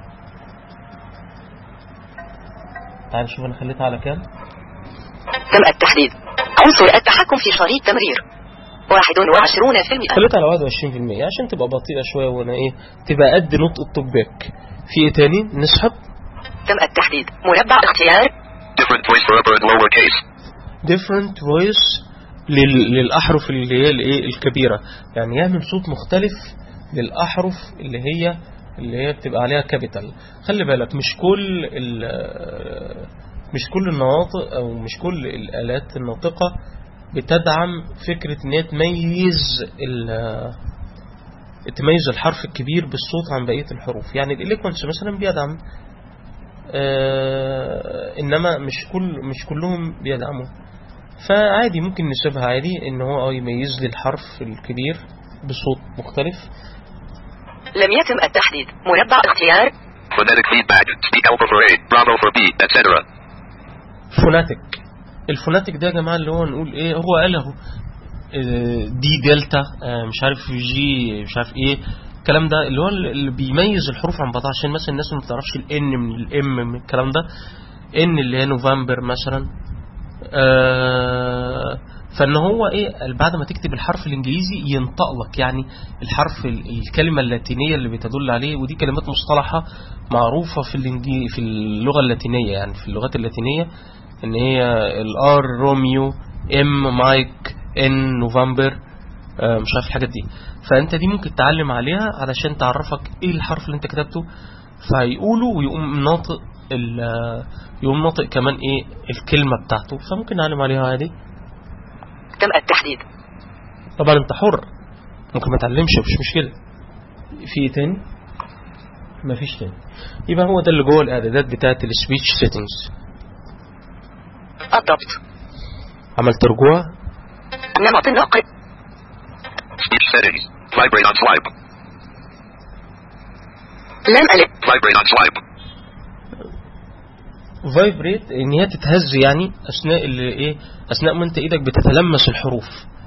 تعال نشوف انا خليتها على كام تم التحديد عنصر التحكم في شريط تمرير 21% خليتها على 21% عشان تبقى بطيئة شوية وانا ايه تبقى قد نطق التوك باك في ايه تاني نسحب تم التحديد مربع اختيار Different voice for upper and lower case. different voice لل... للأحرف اللي هي الايه الكبيرة يعني يعمل صوت مختلف للأحرف اللي هي اللي هي بتبقى عليها كابيتال خلي بالك مش كل ال... مش كل النواطق أو مش كل الآلات الناطقة بتدعم فكرة ان هي تميز ال... تميز الحرف الكبير بالصوت عن بقية الحروف يعني الإليكونس مثلا بيدعم آه إنما مش كل مش كلهم بيدعموا فعادي ممكن نسيبها عادي إن هو آه يميز لي الحرف الكبير بصوت مختلف لم يتم التحديد مربع اختيار Phonetic feedback. Speak alpha for A, Bravo for B, etc. فوناتيك الفوناتيك ده يا جماعة اللي هو نقول ايه هو قال اهو آه، دي دلتا آه، مش عارف جي مش عارف ايه الكلام ده اللي هو اللي بيميز الحروف عن بعضها عشان مثلا الناس ما بتعرفش الان من الام من الكلام ده ان اللي هي نوفمبر مثلا آه، فان هو ايه بعد ما تكتب الحرف الانجليزي ينطق لك يعني الحرف ال- الكلمه اللاتينيه اللي بتدل عليه ودي كلمات مصطلحه معروفه في الانجليزي في اللغه اللاتينيه يعني في اللغات اللاتينيه ان هي الار روميو ام مايك ان نوفمبر آه، مش عارف الحاجات دي فانت دي ممكن تعلم عليها علشان تعرفك ايه الحرف اللي انت كتبته فهيقوله ويقوم ناطق ال- يقوم ناطق كمان ايه الكلمه بتاعته فممكن نعلم عليها عادي تم التحديد طبعا انت حر ممكن ما تعلمش مفيش مشكله في ايه تاني مفيش تاني يبقى هو ده اللي جوه الاعدادات بتاعه السبيتش سيتنجز الضبط عملت رجوع نمط النقل Speech settings. Vibrate on swipe. لم ألف Vibrate on swipe. فايبريت ان هي تتهز يعني اثناء اللي ايه اثناء ما انت ايدك بتتلمس الحروف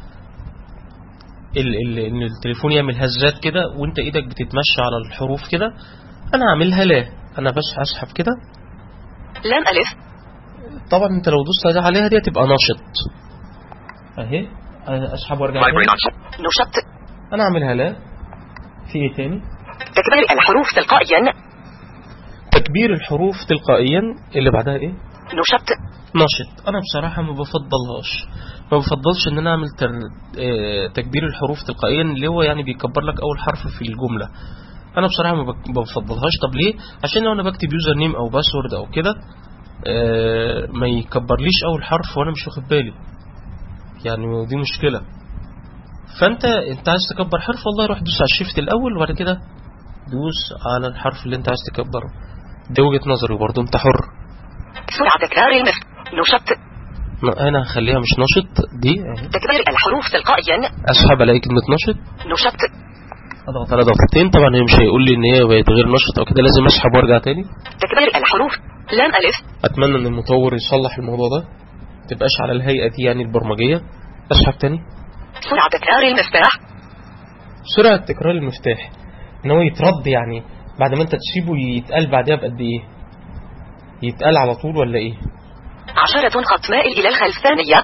ال ال ان التليفون يعمل هزات كده وانت ايدك بتتمشى على الحروف كده انا عاملها لا انا بس اسحب كده لم ألف طبعا انت لو دوست عليها دي هتبقى نشط اهي اسحب وارجع Vibrate تاني on swipe. نشط انا اعملها لا في ايه تاني تكبير الحروف تلقائيا تكبير الحروف تلقائيا اللي بعدها ايه نشط نشط انا بصراحه ما بفضلهاش ما بفضلش ان انا اعمل تر... آه، تكبير الحروف تلقائيا اللي هو يعني بيكبر لك اول حرف في الجمله انا بصراحه ما بك- ما بفضلهاش طب ليه عشان لو انا بكتب يوزر نيم او باسورد او كده آه، ما يكبرليش اول حرف وانا مش واخد بالي يعني دي مشكله فانت انت عايز تكبر حرف والله روح دوس على الشيفت الاول وبعد كده دوس على الحرف اللي انت عايز تكبره دي وجهه نظري برضه انت حر سرعة تكرار المف نشط لا، انا هخليها مش نشط دي اهي. تكبير الحروف تلقائيا اسحب الاقي كلمه نشط نشط اضغط على ضغطتين طبعا هي مش هيقول لي ان هي بقت غير نشط او كده لازم اسحب وارجع تاني تكبير الحروف لم ألف اتمنى ان المطور يصلح الموضوع ده تبقاش على الهيئه دي يعني البرمجيه اسحب تاني سرعة تكرار المفتاح سرعه تكرار المفتاح ان هو يترد يعني بعد ما انت تسيبه يتقال بعدها بقد ايه يتقال على طول ولا ايه عشرة خط مائل إلى الخلف ثانية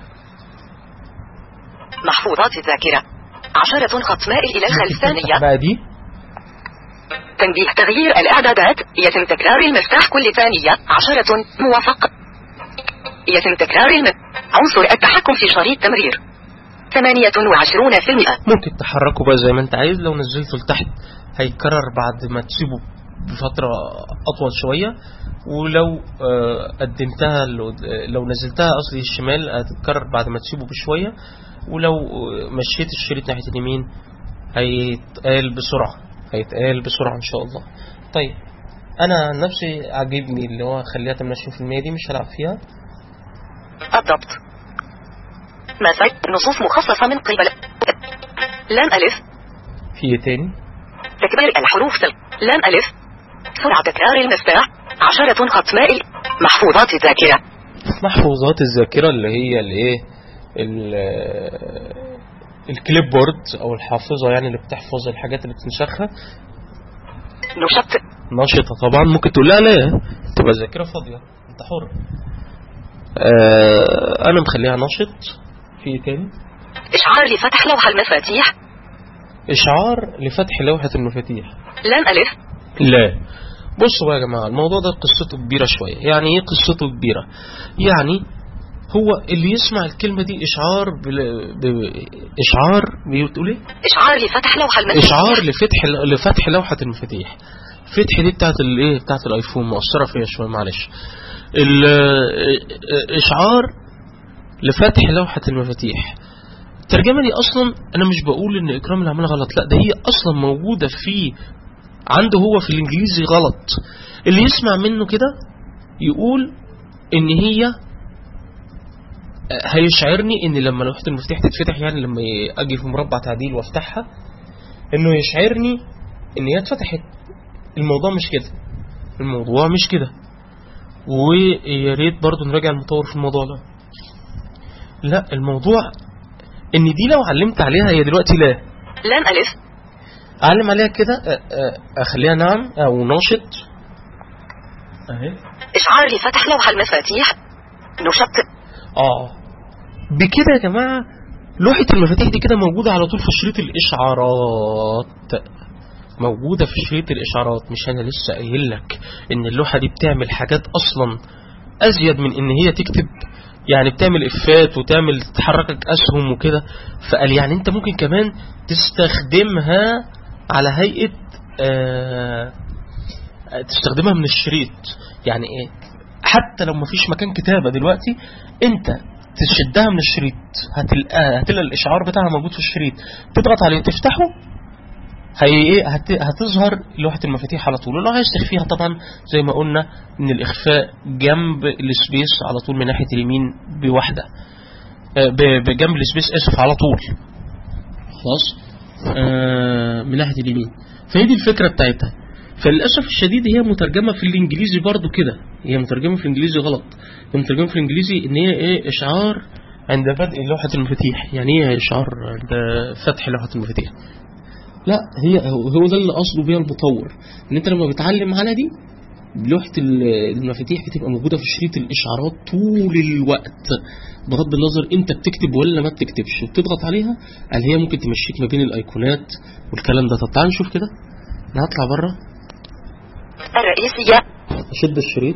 محفوظات الذاكرة عشرة خط مائل إلى الخلف ممكن تفتح ثانية بقى دي تنبيه تغيير الإعدادات يتم تكرار المفتاح كل ثانية عشرة موافق يتم تكرار الم... عنصر التحكم في شريط تمرير ثمانية وعشرون في المئة ممكن تحركه بقى زي ما انت عايز لو نزلته لتحت هيتكرر بعد ما تسيبه بفترة أطول شوية ولو آه، قدمتها لو- لو نزلتها قصدي الشمال هتتكرر بعد ما تسيبه بشوية ولو آه، مشيت الشريط ناحية اليمين هيتقال بسرعة هيتقال بسرعة إن شاء الله طيب أنا عن نفسي عاجبني اللي هو خليها 28% دي مش هلعب فيها الضبط مثل نصوص مخصصة من قبل لم ألف في ايه تاني تكبير الحروف تل... لم ألف سرعة تكرار المفتاح عشرة خط مائل محفوظات الذاكرة محفوظات الذاكرة اللي هي الايه ال- الكليب بورد او الحافظة يعني اللي بتحفظ الحاجات اللي بتنسخها نشط نشطة طبعا ممكن تقول لا لا تبقى الذاكرة فاضية انت حر آه انا مخليها نشط في ايه تاني إشعار لفتح لوحة المفاتيح اشعار لفتح لوحة المفاتيح لم ألف لا بصوا بقى يا جماعة الموضوع ده قصته كبيرة شوية يعني ايه قصته كبيرة يعني هو اللي يسمع الكلمة دي إشعار بل... ب... إشعار بتقول إيه؟ إشعار لفتح لوحة المفاتيح إشعار لفتح لفتح لوحة المفاتيح فتح دي بتاعت الايه بتاعت الايفون مؤثرة فيها شوية معلش ال- إشعار لفتح لوحة المفاتيح الترجمة دي أصلا أنا مش بقول إن إكرام اللي عملها غلط لا ده هي أصلا موجودة في عنده هو في الإنجليزي غلط اللي يسمع منه كده يقول إن هي هيشعرني إن لما لوحة المفتاح تتفتح يعني لما أجي في مربع تعديل وأفتحها إنه يشعرني إن هي اتفتحت الموضوع مش كده الموضوع مش كده ويا ريت برضه نراجع المطور في الموضوع ده لا الموضوع ان دي لو علمت عليها هي دلوقتي لا لام ألف اعلم عليها كده أ- أ- اخليها نعم او ناشط اهي إشعار لفتح لوحة المفاتيح نشط اه بكده يا جماعه لوحه المفاتيح دي كده موجوده على طول في شريط الاشعارات موجوده في شريط الاشعارات مش انا لسه قايل لك ان اللوحه دي بتعمل حاجات اصلا ازيد من ان هي تكتب يعني بتعمل افات وتعمل تحركك اسهم وكده فقال يعني انت ممكن كمان تستخدمها على هيئه آه تستخدمها من الشريط يعني ايه حتى لو مفيش مكان كتابه دلوقتي انت تشدها من الشريط هتلقى هتلاقي الاشعار بتاعها موجود في الشريط تضغط عليه تفتحه هي ايه هت... هتظهر لوحة المفاتيح على طول ولو عايز تخفيها طبعا زي ما قلنا ان الاخفاء جنب السبيس على طول من ناحية اليمين بواحدة آه، ب- بجنب السبيس اسف على طول خلاص آه، من ناحية اليمين فهي دي الفكرة بتاعتها فللأسف الشديد هي مترجمة في الإنجليزي برضو كده هي مترجمة في الإنجليزي غلط هي مترجمة في الإنجليزي إن هي إيه إشعار عند بدء لوحة المفاتيح يعني إيه إشعار عند فتح لوحة المفاتيح لا هي هو ده اللي قصده بيها المطور ان انت لما بتعلم على دي لوحة ال- المفاتيح بتبقى موجودة في شريط الإشعارات طول الوقت بغض النظر أنت بتكتب ولا ما بتكتبش وبتضغط عليها قال هي ممكن تمشيك ما بين الأيقونات والكلام ده طب تعال نشوف كده أنا هطلع بره الرئيسية أشد الشريط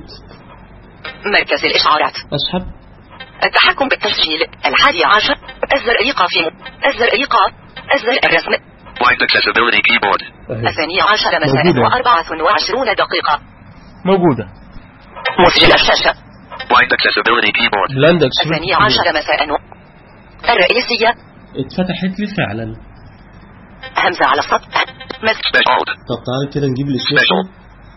مركز الإشعارات أسحب التحكم بالتسجيل الحادي عشر أزر إيقاف أزر إيقاف أزر الرسم Blind accessibility keyboard. أهي. الثانية عشر مساء موجودة. وأربعة وعشرون دقيقة موجودة مسجل الشاشة Blind accessibility keyboard. لاند الثانية عشر مساء الرئيسية اتفتحت لي فعلا همزة على السطح مس Special. طب تعالى كده نجيب الاسم Special.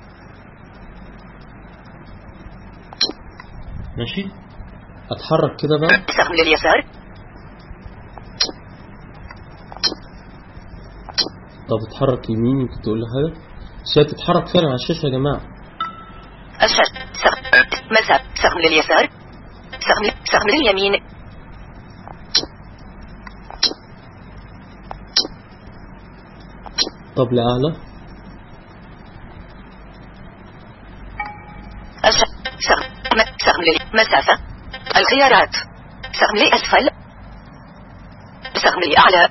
ماشي اتحرك كده بقى سهم لليسار طب اتحرك يمين ممكن تقول لي حاجة بس هي تتحرك فعلا على الشاشة يا جماعة الشاشة سهم مساء سهم لليسار سهم سهم لليمين طب لأعلى الشاشة سهم م- سهم للمسافة الخيارات سهم لأسفل سهم لأعلى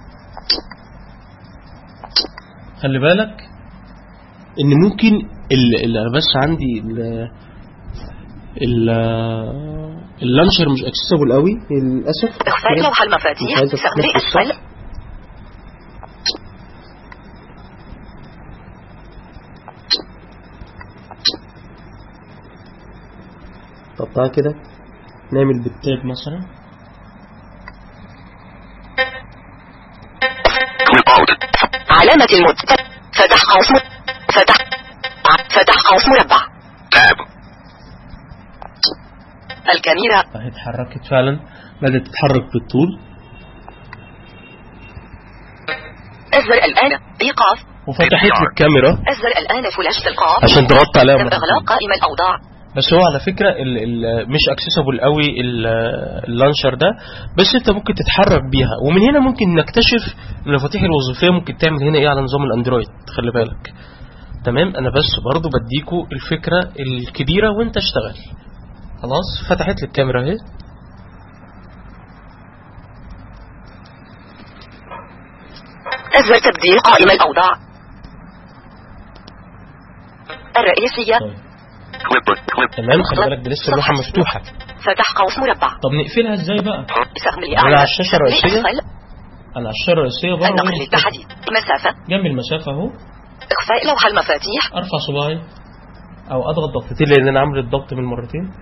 خلي بالك ان ممكن ال- ال- أنا بس عندي ال ال اللانشر مش اكسسبل قوي للاسف اخفاء لوحة المفاتيح مش عايز سهم أفتح لأسفل الصح. طب تعالى كده نعمل بالتاب مثلا Clipboard. علامة المد فتح قوس م- فتح فتح قوس مربع Tab. الكاميرا اهي اتحركت فعلا بدأت تتحرك بالطول أزر الآن إيقاف وفتحت لي الكاميرا أزر الآن فلاش تلقاء عشان تغطي عليها تم مرة إغلاق قائمة الأوضاع بس هو على فكرة ال ال مش اكسسبل قوي ال- اللانشر ده بس انت ممكن تتحرك بيها ومن هنا ممكن نكتشف المفاتيح الوظيفية ممكن تعمل هنا ايه على نظام الاندرويد خلي بالك تمام انا بس برضو بديكوا الفكرة الكبيرة وانت اشتغل خلاص فتحت لي الكاميرا اهي أزر تبديل قائمة الأوضاع الرئيسية طيب Clipboard. Clip. تمام خلي بالك دي لسه اللوحة مفتوحة فتح قوس مربع طب نقفلها ازاي بقى سهم على لأعلى الشاشة الرئيسية؟ لأسفل على الشاشة الرئيسية بره النقل وين؟ للتحديد مسافة جنب المسافة اهو إخفاء لوحة المفاتيح ارفع صباعي او اضغط ضغطتين ضغطتين لان انا عامل الضغط من مرتين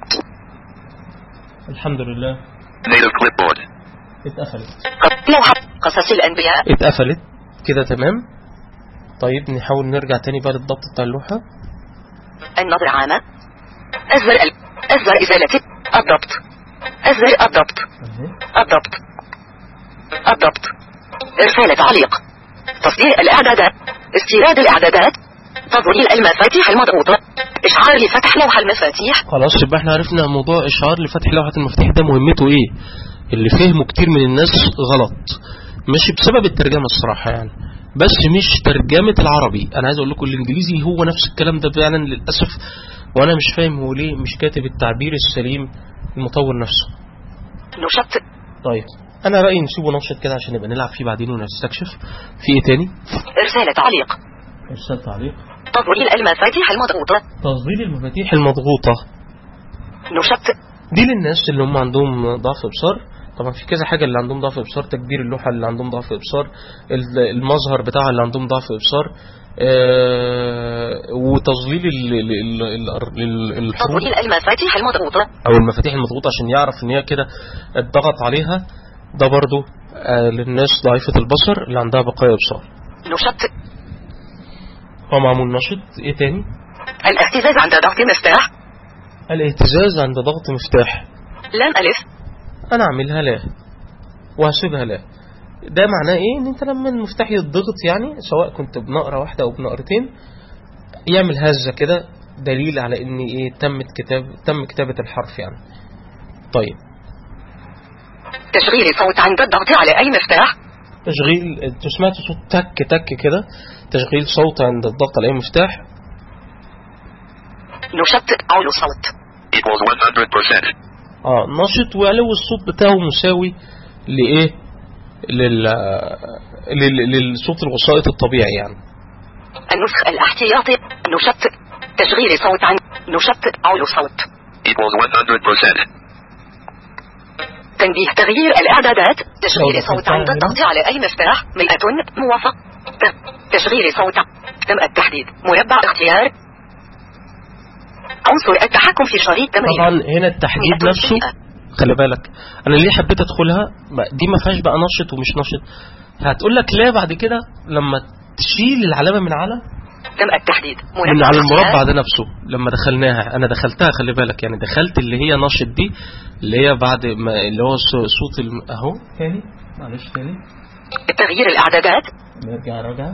الحمد لله Native clipboard. اتقفلت لوحة قصص الأنبياء اتقفلت كده تمام طيب نحاول نرجع تاني بقى للضبط بتاع اللوحة النظر عامة أزر ال... أزر إزالة الضبط أزر الضبط اهي الضبط الضبط إرسال تعليق تصدير الإعدادات استيراد الإعدادات تظليل المفاتيح المضغوطة إشعار لفتح لوحة المفاتيح خلاص يبقى احنا عرفنا موضوع اشعار لفتح لوحة المفاتيح ده مهمته ايه اللي فهمه كتير من الناس غلط مش بسبب الترجمة الصراحة يعني بس مش ترجمة العربي انا عايز اقول لكم الانجليزي هو نفس الكلام ده فعلا للأسف وانا مش فاهم هو ليه مش كاتب التعبير السليم المطور نفسه نشط طيب انا رأيي نسيبه نشط كده عشان نبقى نلعب فيه بعدين ونستكشف في ايه تاني إرسال تعليق ارسال تعليق تظليل المفاتيح المضغوطة تصدير المفاتيح المضغوطة نشط دي للناس اللي هم عندهم ضعف ابصار طبعا في كذا حاجة اللي عندهم ضعف ابصار تكبير اللوحة اللي عندهم ضعف ابصار ال- المظهر بتاعها اللي عندهم ضعف ابصار آه، وتظليل ال- ال- ال- ال- ال- الحروف تظليل المفاتيح المضغوطة او المفاتيح المضغوطة عشان يعرف ان هي كده اتضغط عليها ده برضو آه، للناس ضعيفة البصر اللي عندها بقايا ابصار نشط هو معمول نشط ايه تاني الاهتزاز عند ضغط مفتاح الاهتزاز عند ضغط مفتاح لام ألف انا اعملها لا وهسيبها لا ده معناه ايه ان انت لما المفتاح يتضغط يعني سواء كنت بنقرة واحدة او بنقرتين يعمل هزة كده دليل على ان ايه تمت كتاب تم كتابة الحرف يعني طيب تشغيل صوت عند الضغط على أي مفتاح تشغيل انتوا سمعتوا صوت تك تك كده تشغيل صوت عند الضغط على اي مفتاح نشط علو صوت Equals 100%. اه نشط وعلو الصوت بتاعه مساوي لايه لل... لل... للصوت الوسائط الطبيعي يعني النسخ الاحتياطي نشط تشغيل صوت عن نشط علو صوت Equals 100%. تنبيه تغيير الإعدادات تشغيل صوت صوت عند مفتاح الضغط على أي مفتاح 100 موافق ت- تشغيل صوت تم التحديد مربع اختيار عنصر التحكم في شريط تمرين طبعا هنا التحديد 100%. نفسه خلي بالك انا ليه حبيت ادخلها ما- دي ما فيهاش بقى نشط ومش نشط هتقول لك لا بعد كده لما تشيل العلامه من على تم التحديد من على اختيار. المربع ده نفسه لما دخلناها انا دخلتها خلي بالك يعني دخلت اللي هي نشط دي اللي هي بعد ما اللي هو ص- صوت الم... اهو تاني معلش تاني تغيير الإعدادات نرجع راجع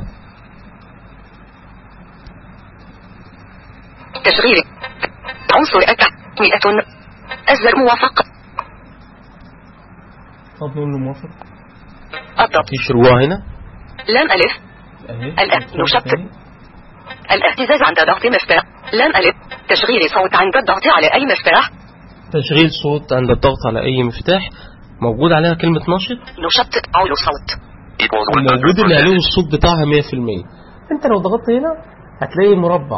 تشغيل عنصر التحكم 100 أزر موافق طب نقول له موافق الضبط في شروع هنا لام ألف اهي الآن ندخل نشط. تاني. الاهتزاز عند ضغط مفتاح لام ألف تشغيل صوت عند الضغط على أي مفتاح تشغيل صوت عند الضغط على اي مفتاح موجود عليها كلمة نشط نشط علو صوت Equals الموجود اللي عليه 100%. الصوت بتاعها 100% انت لو ضغطت هنا هتلاقي مربع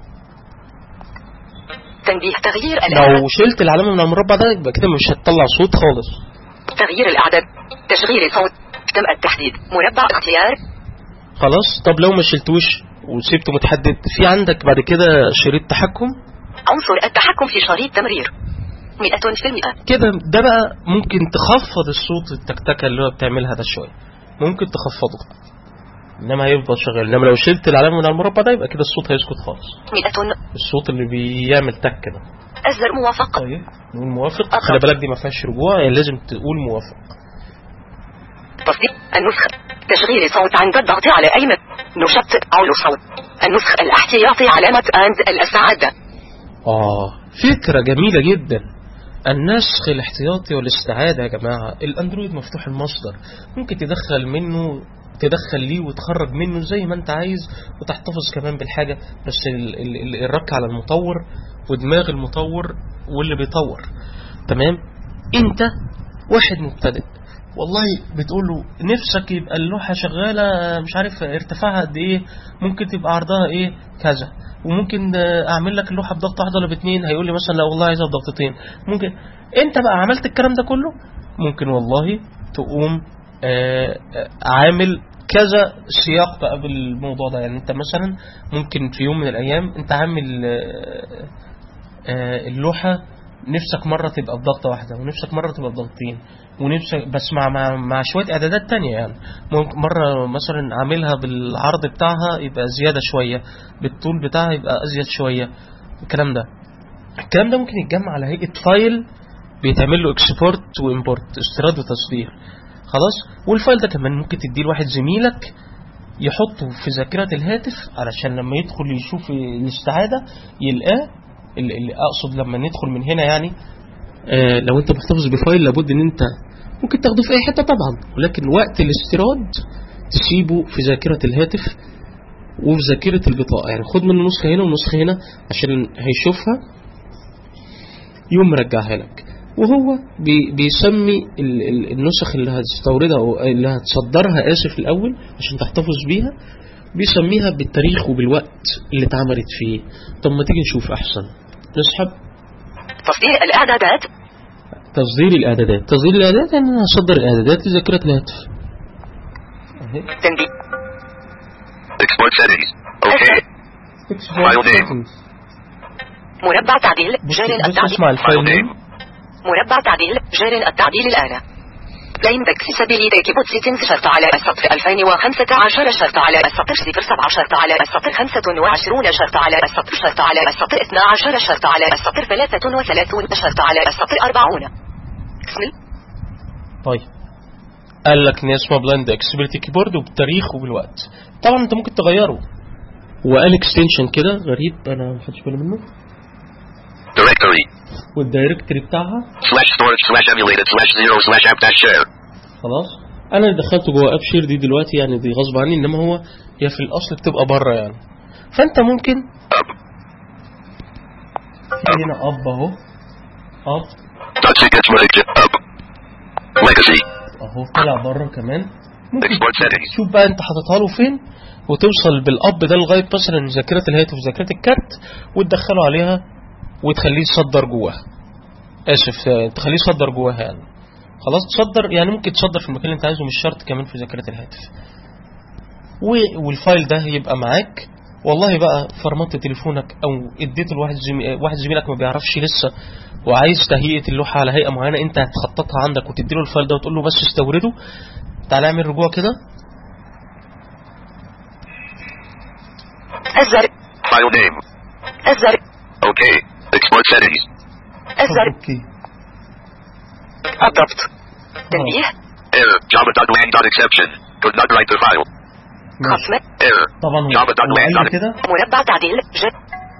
تنبيه تغيير الإعداد لو شلت العلامة من المربع ده يبقى كده مش هتطلع صوت خالص تغيير الإعداد تشغيل صوت تم التحديد مربع اختيار خلاص طب لو ما شلتوش وسيبته متحدد في عندك بعد كده شريط تحكم عنصر التحكم في شريط تمرير 100% كده ده بقى ممكن تخفض الصوت التكتكة اللي هو بتعملها ده شوية ممكن تخفضه انما هيفضل شغال انما لو شلت العلامة من المربع ده يبقى كده الصوت هيسكت خالص 100 الصوت اللي بيعمل تك ده أزر موافق طيب نقول موافق أخر. خلي بالك دي ما فيهاش رجوع يعني لازم تقول موافق تصديق النسخ تشغيل صوت عند الضغط على أي مت نشط علو صوت النسخ الاحتياطي علامة أند الأسعادة آه فكرة جميلة جدا النسخ الاحتياطي والاستعادة يا جماعة الأندرويد مفتوح المصدر ممكن تدخل منه تدخل ليه وتخرج منه زي ما انت عايز وتحتفظ كمان بالحاجة بس ال- ال- ال- الرك على المطور ودماغ المطور واللي بيطور تمام انت واحد مبتدئ والله بتقول له نفسك يبقى اللوحة شغالة مش عارف ارتفاعها قد ايه ممكن تبقى عرضها ايه كذا وممكن آه، اعمل لك اللوحة بضغط واحد ولا باتنين هيقول لي مثلا لا والله عايزها بضغطتين ممكن انت بقى عملت الكلام ده كله ممكن والله تقوم آه، آه، عامل كذا سياق بقى بالموضوع ده يعني انت مثلا ممكن في يوم من الايام انت عامل آه، آه، اللوحة نفسك مرة تبقى بضغطة واحدة ونفسك مرة تبقى بضغطين ونفسك بس مع مع, مع شوية إعدادات تانية يعني ممكن مرة مثلا عاملها بالعرض بتاعها يبقى زيادة شوية بالطول بتاعها يبقى أزيد شوية الكلام ده الكلام ده ممكن يتجمع على هيئة فايل بيتعمل له اكسبورت وامبورت استيراد وتصدير خلاص والفايل ده كمان ممكن تديه لواحد زميلك يحطه في ذاكرة الهاتف علشان لما يدخل يشوف الاستعادة يلقاه اللي اللي اقصد لما ندخل من هنا يعني آه لو انت محتفظ بفايل لابد ان انت ممكن تاخده في اي حته طبعا ولكن وقت الاستيراد تسيبه في ذاكره الهاتف وفي ذاكره البطاقه يعني خد منه نسخه هنا ونسخه هنا عشان هيشوفها يوم مرجعها لك وهو بي بيسمي ال- ال- النسخ اللي هتستوردها او اللي هتصدرها اسف الاول عشان تحتفظ بيها بيسميها بالتاريخ وبالوقت اللي اتعملت فيه طب ما تيجي نشوف احسن نسحب تصدير الإعدادات تصدير الاعدادات تصدير الاعدادات يعني انا هصدر الاعدادات لذاكره الهاتف اهي تنبيه Export settings. Okay. File name. مربع تعديل بص جار بص التعديل اسمع File الفايل name. نيم مربع تعديل جار التعديل الآن بلاين اكسسبيليتي كيبورد سيتنجز شرط على السطر 2015 شرط على السطر 07 شرط على السطر 25 شرط على السطر شرط على السطر 12 شرط على السطر 33 شرط على السطر 40 اسم طيب قال لك ان اسمها بلاند اكسبيرتي كيبورد وبالتاريخ وبالوقت طبعا انت ممكن تغيره وقال اكستنشن كده غريب انا ما خدتش بالي منه Directory. والدايركتوري بتاعها Slash storage slash emulated slash zero slash app dash share. خلاص انا اللي دخلته جوه اب شير دي دلوقتي يعني دي غصب عني انما هو هي في الاصل بتبقى بره يعني فانت ممكن Up. في هنا اب اهو اب Dutch Signature. Up. Legacy. اهو طلع بره كمان ممكن Export settings. تشوف بقى انت حاططها له فين وتوصل بالاب ده لغايه مثلا ذاكره الهاتف وذاكره الكارت وتدخله عليها وتخليه يصدر جواها اسف آه، تخليه يصدر جواها يعني خلاص تصدر يعني ممكن تصدر في المكان اللي انت عايزه مش شرط كمان في ذاكره الهاتف و- والفايل ده يبقى معاك والله بقى فرمت تليفونك او اديته لواحد زمي... واحد زميلك ما بيعرفش لسه وعايز تهيئه اللوحه على هيئه معينه انت هتخططها عندك وتدي له الفايل ده وتقول له بس استورده تعالى اعمل رجوع كده الزر File name. الزر Okay. Export settings. الزر اوكي الضبط تنبيه Error. Java.lang.exception. Could not write the file. ماشي. خصم Error. طبعا هو Java dot هو قال lang لي dot- كده مربع تعديل ج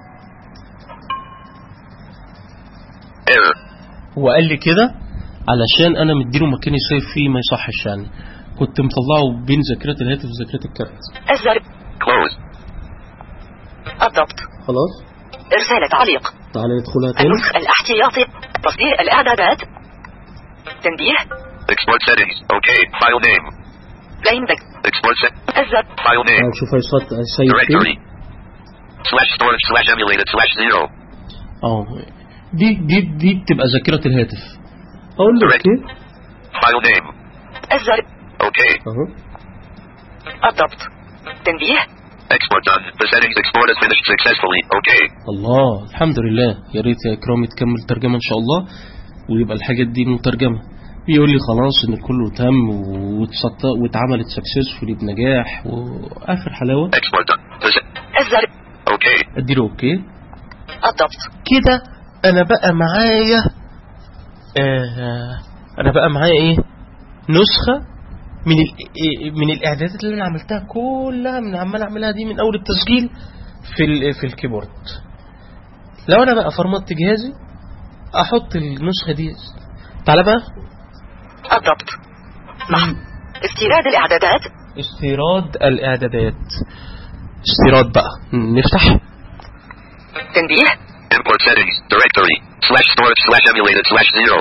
Error. هو قال لي كده علشان انا مديله مكان يسيف فيه ما يصحش يعني كنت مطلعه بين ذاكره الهاتف وذاكره الكارت الزر Close. الضبط خلاص إرسال تعليق تعالى ندخلها تاني النسخ الاحتياطي تصدير الإعدادات تنبيه Export settings. Okay. File name. بلاين بك Export set. الزر File name. تعال نشوف هيصيف هيسيف Directory. فين Slash storage slash emulated slash zero. اه دي دي دي بتبقى ذاكره الهاتف اقول له Direct. اوكي File name. الزر Okay. اهو الضبط تنبيه Export done. The settings export is finished successfully. Okay. الله الحمد لله يا ريت يا اكرامي تكمل ترجمه ان شاء الله ويبقى الحاجات دي مترجمه بيقول لي خلاص ان كله تم واتسط- واتعملت سكسسفولي بنجاح واخر حلاوه Export done. The se- الزر okay. اديله اوكي الضبط كده انا بقى معايا آه انا بقى معايا ايه نسخة من ال- إيه- من الاعدادات اللي انا عملتها كلها من عمال اعملها دي من اول التسجيل في ال- في الكيبورد لو انا بقى فرمت جهازي احط النسخة دي تعالى بقى الضبط مع استيراد الإعدادات استيراد الاعدادات استيراد بقى نفتح تنبيه Import settings. Directory. Slash storage slash emulated slash zero.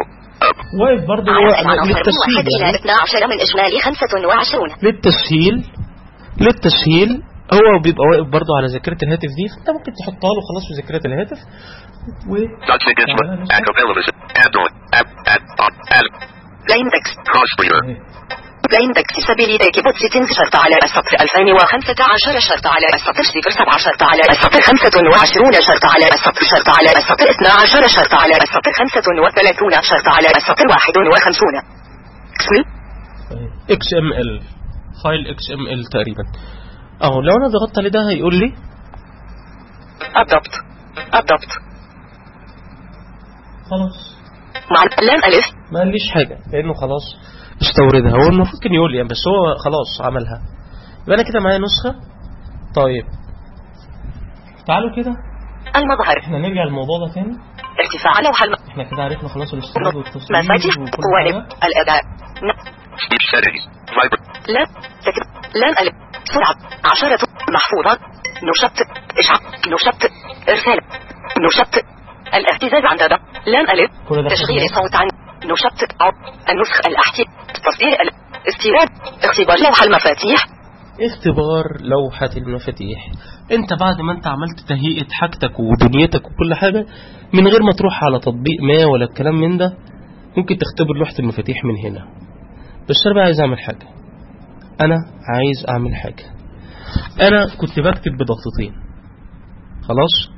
up. واقف برضه هو للتسهيل واحد إلى يعني 12 من إجمالي 25 للتسهيل للتسهيل هو بيبقى واقف برضه على ذاكرة الهاتف دي فانت ممكن تحطها له خلاص في ذاكرة الهاتف و Dot sync input. Acapella visit. Android. App. Add. Add. Add. بلاين تكست Cross reader. بلاين تكست سبيلي كيبوت سيتنج شرط على السطر 2015 شرط على السطر 07 شرط على السطر 25 شرط على السطر شرط على السطر 12 شرط على السطر 35 شرط على السطر 51 اسمي اكس ام ال فايل اكس ام ال تقريبا اهو لو انا ضغطت عليه ده هيقول لي الضبط الضبط خلاص مع لام ألف ما قاليش حاجة لانه خلاص استوردها هو المفروض كان يقول لي يعني بس هو خلاص عملها يبقى انا كده معايا نسخة طيب تعالوا كده المظهر احنا نرجع للموضوع ده تاني ارتفاع لوحة الم... احنا كده عرفنا خلاص الاستيراد والتصوير مفاتيح وكل قوالب حاجة الأداء ن... Speech settings. Vibrate. لا تكب لام ألف سرعة عشرة محفوظة نشط إشعاع نشط إرسال نشط الاهتزاز عند ضغط لام ألف كل ده تشغيل خدناه. صوت عن نشط أو النسخ الأحتي تصدير ال... استيراد اختبار لوحة المفاتيح اختبار لوحة المفاتيح انت بعد ما انت عملت تهيئة حاجتك ودنيتك وكل حاجة من غير ما تروح على تطبيق ما ولا الكلام من ده ممكن تختبر لوحة المفاتيح من هنا بس انا بقى عايز اعمل حاجة انا عايز اعمل حاجة انا كنت بكتب بضغطتين خلاص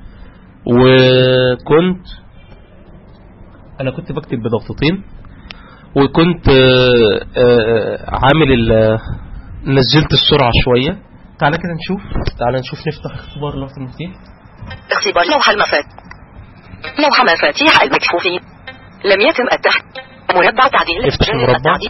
وكنت انا كنت بكتب بضغطتين وكنت آه، آه، عامل ال- نزلت السرعة شوية تعالى كده نشوف تعالى نشوف نفتح اختبار لوحة المفاتيح اختبار لوحة المفاتيح لوحة مفاتيح المكفوفين لم يتم التحت مربع تعديل افتح جانب المربع. التعديل.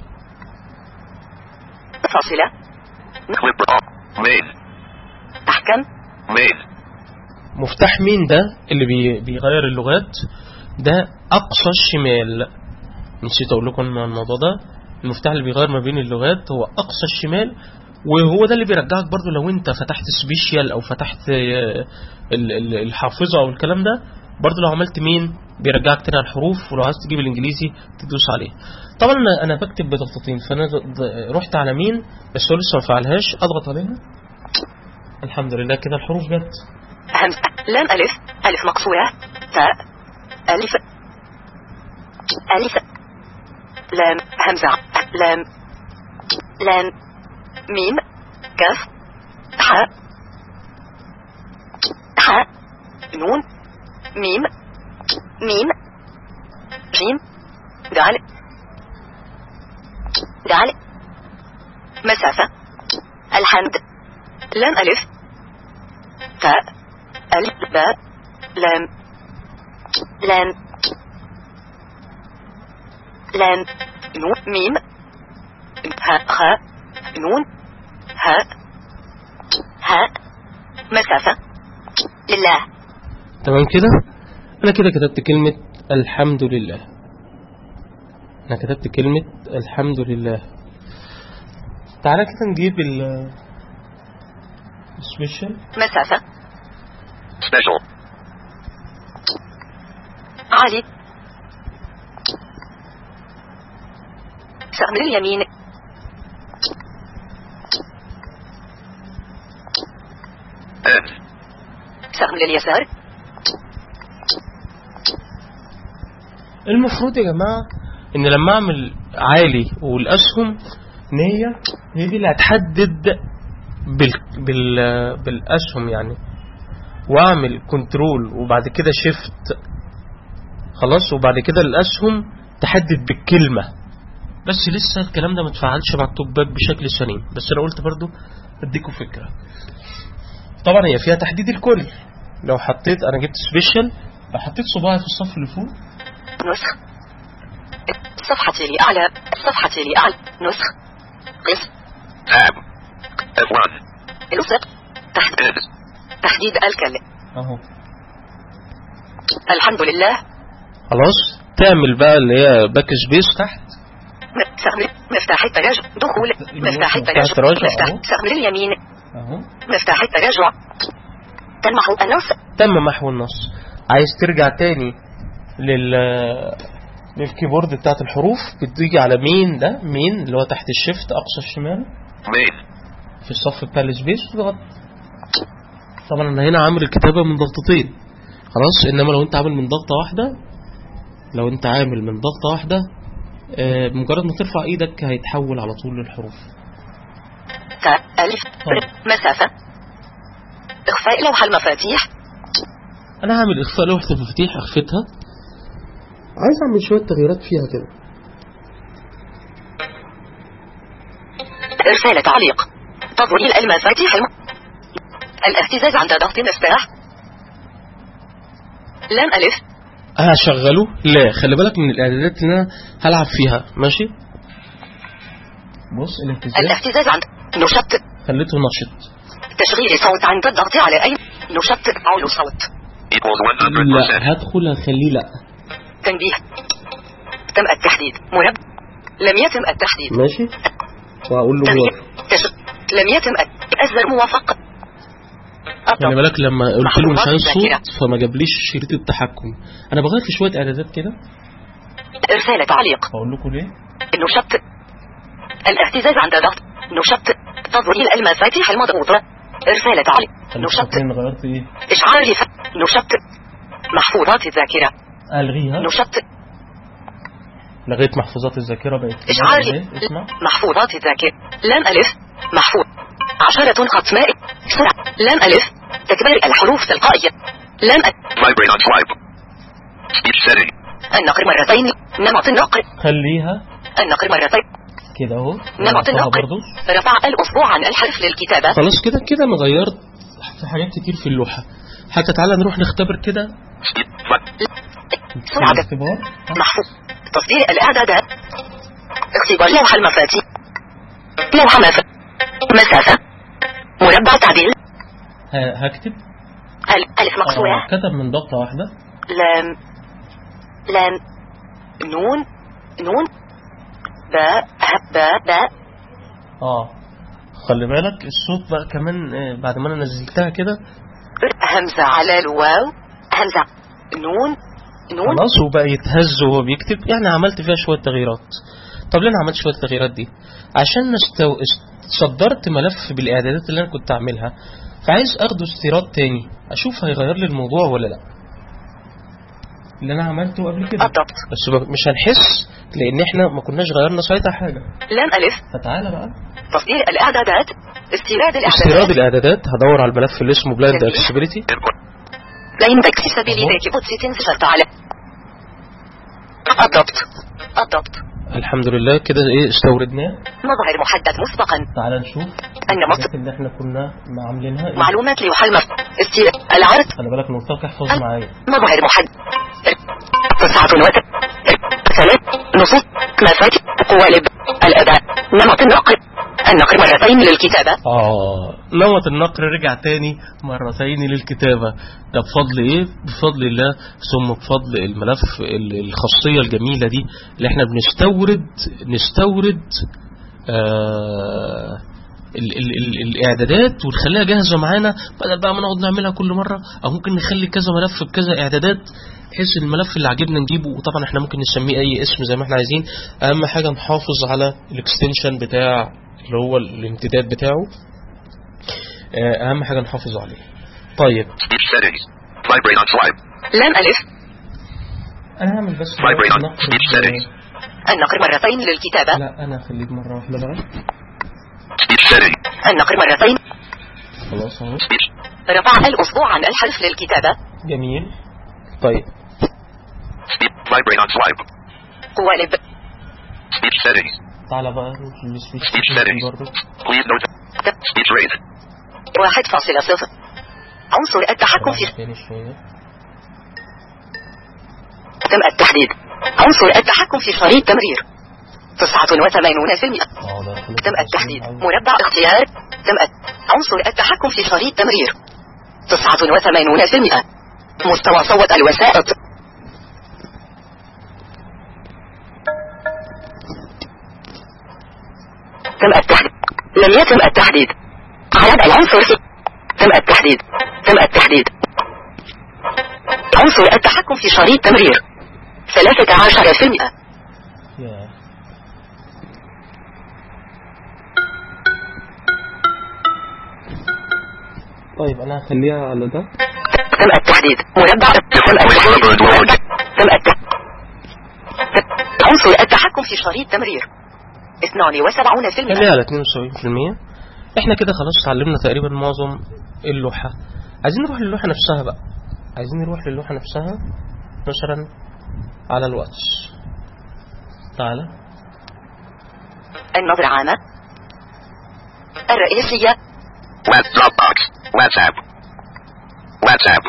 فاصلة Clip off. Main. أحكم Main. مفتاح مين ده اللي بي بيغير اللغات ده أقصى الشمال نسيت أقول لكم عن الموضوع ده المفتاح اللي بيغير ما بين اللغات هو أقصى الشمال وهو ده اللي بيرجعك برضو لو انت فتحت سبيشيال او فتحت آه، ال- ال- الحافظة او الكلام ده برضو لو عملت مين بيرجعك تاني على الحروف ولو عايز تجيب الانجليزي تدوس عليه طبعا انا انا بكتب بضغطتين فانا ض- ض- رحت على مين بس هو لسه ما فعلهاش اضغط عليها الحمد لله كده الحروف جت همزة لام ألف ألف مقصورة تاء ألف ألف لام همزة لام لام ميم كاف حاء حاء نون ميم ميم جيم دال دال مسافة الحمد لام ألف تاء ألف باء لام لام لام نون ميم هاء خاء نون هاء هاء مسافة لله تمام كده انا كده كتبت كلمة الحمد لله انا كتبت كلمة الحمد لله تعالى كده نجيب ال سبيشال مسافة Special. عالي سهم اليمين End. سهم لليسار المفروض يا جماعة ان لما اعمل عالي والاسهم ان هي هي دي اللي هتحدد بال بال بالاسهم يعني واعمل كنترول وبعد كده شيفت خلاص وبعد كده الاسهم تحدد بالكلمة بس لسه الكلام ده ما اتفعلش مع التوبات بشكل سليم بس انا قلت برضو اديكم فكرة طبعا هي فيها تحديد الكل لو حطيت انا جبت سبيشال لو حطيت صباعي في الصف اللي فوق نسخ صفحتي لأعلى صفحتي لأعلى نسخ قس Tab. F1. الوسط تحت End. تحديد الكلمة اهو الحمد لله خلاص تعمل بقى اللي هي باك سبيس تحت م- سهم مفتاح التراجع دخول مفتاح مفتاح التراجع التراجع، مفتاح أهو. سهم لليمين اهو مفتاح التراجع تلمح النص تم محو النص عايز ترجع تاني لل للكيبورد بتاعت الحروف بتيجي على مين ده مين اللي هو تحت الشيفت اقصى الشمال Main. في الصف بتاع السبيس تضغط طبعا انا هنا عامل الكتابة من ضغطتين خلاص انما لو انت عامل من ضغطة واحدة لو انت عامل من ضغطة واحدة آه، بمجرد ما ترفع ايدك هيتحول على طول للحروف تاء ألف ر مسافة إخفاء لوحة المفاتيح انا هعمل اخفاء لوحة المفاتيح اخفتها عايز اعمل شوية تغييرات فيها كده إرسال تعليق تظليل المفاتيح الم... الاهتزاز عند ضغط مفتاح لام ألف هشغله لا خلي بالك من الاعدادات اللي انا هلعب فيها ماشي بص الاهتزاز الاهتزاز عند نشط خليته نشط تشغيل صوت عند الضغط على أي نشط علو صوت Equals 100%. لا هدخل هخليه لا تنبيه تم التحديد مرب لم يتم التحديد ماشي واقول له تغيير موافق تش... لم يتم الت- أزر موافق خلي أضغط. بالك لما قلت له مش محفوظات عايز الذاكرة. صوت فما جابليش شريط التحكم انا بغير في شويه اعدادات كده إرسال تعليق هقول لكم ليه نشط الاهتزاز عند ضغط نشط تظليل المفاتيح المضغوطة إرسال تعليق خليكم نشط فاكرين غيرت ايه إشعار ف... نشط محفوظات الذاكرة الغيها نشط لغيت محفوظات الذاكره بقت إشعار إيه؟ اسمع محفوظات الذاكرة لام ألف محفوظ عشرة خط ماء سرعة لام ألف تكبير الحروف تلقائية لام أ... Vibrate on swipe. Speech setting. النقر مرتين نمط النقر خليها النقر مرتين كده اهو نمط غيرتها النقر برضو رفع الأصبع عن الحرف للكتابة خلاص كده كده انا غيرت في حاجات كتير في اللوحه حتى تعالى نروح نختبر كده Speed. But. سرعة الاختبار محفوظ تصدير الإعدادات اختبار لوحة المفاتيح لوحة مف... مسافة مربع تعديل ه- هكتب ال- ألف مقصورة آه، كتب من ضغطه واحده لام لام نون نون باء ه- باء باء اه خلي بالك الصوت بقى كمان آه، بعد ما انا نزلتها كده همزة على الواو همزة نون نون خلاص وبقى يتهز وهو بيكتب يعني عملت فيها شوية تغييرات طب ليه انا عملت شوية التغييرات دي عشان نستو... است- صدرت ملف بالاعدادات اللي انا كنت اعملها فعايز اخده استيراد تاني اشوف هيغير لي الموضوع ولا لا اللي انا عملته قبل كده الضبط بس ب- مش هنحس لان احنا ما كناش غيرنا ساعتها حاجة لام ألف فتعالى بقى تصدير الإعدادات استيراد استيراد الإعدادات الاعدادات هدور على الملف اللي اسمه بلاند جميل. اكسسبيليتي Input. بلاين اكسسبيليتي بوت سيتنز شرط على الضبط الضبط الحمد لله كده ايه استوردناه مظهر محدد مسبقا تعالى نشوف النمط الحاجات اللي احنا كنا عاملينها إيه؟ معلومات لوحة المف... استير... العرض خلي بالك نوصلك احفظ معايا مظهر محدد تسعة وت... ثلاث نصوص مفاتيح قوالب الأداء نمط النقر النقر مرتين للكتابة اه نمط النقر رجع تاني مرتين للكتابة ده بفضل ايه بفضل الله ثم بفضل الملف ال- الخاصية الجميلة دي اللي احنا بنستورد نستورد آه ال ال ال الاعدادات ونخليها جاهزة معانا بدل بقى ما نقعد نعملها كل مرة او ممكن نخلي كذا ملف بكذا اعدادات بحيث الملف اللي عجبنا نجيبه وطبعا احنا ممكن نسميه اي اسم زي ما احنا عايزين اهم حاجة نحافظ على الاكستنشن بتاع اللي هو الامتداد بتاعه آه، اهم حاجة نحافظ عليه طيب Speech settings. Vibrate on swipe. لام ألف انا هعمل بس Vibrate on نقر speech settings. النقر مرتين للكتابة لا انا هخليه مرة واحدة بقى Speech setting. النقر مرتين خلاص اهو Speech. رفع الأصبع عن الحرف للكتابة جميل طيب Speech. Vibrate on swipe. قوالب Speech settings. تعالى بقى نروح للسويتش Speech settings. برضه Please note. Speech rate. واحد فاصلة صفر عنصر التحكم في تاني شوية تم التحديد عنصر التحكم في شريط تمرير تسعة وثمانون في المئة اه ده خلاص تم التحديد مربع اختيار تم الت- عنصر التحكم في شريط تمرير تسعة وثمانون في المئة مستوى صوت الوسائط تم التحديد لم يتم التحديد عدد العنصر في تم التحديد تم التحديد عنصر التحكم في شريط تمرير ثلاثة عشر في المئة يا طيب انا هخليها على ده تم التحديد مربع تم التحديد مربع تم التحديد عنصر التحكم في شريط تمرير 72 في المئة خليها على 72% احنا كده خلاص اتعلمنا تقريبا معظم اللوحة عايزين نروح للوحة نفسها بقى عايزين نروح للوحة نفسها مثلا على الواتس تعالى النظرة عامة الرئيسية Web Dropbox. WhatsApp. WhatsApp.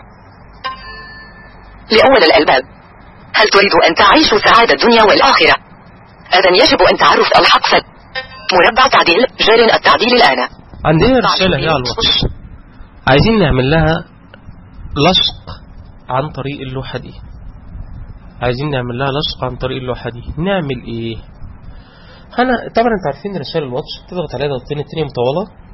لأول الألباب هل تريد أن تعيش سعادة الدنيا والآخرة؟ إذا يجب أن تعرف الحق فل مربع تعديل جار التعديل الآن عندنا رسالة هي على الواتس عايزين نعمل لها لصق عن طريق اللوحة دي عايزين نعمل لها لصق عن طريق اللوحة دي نعمل ايه انا طبعا انت عارفين رسائل الواتس تضغط عليها ضغطتين التانية مطولة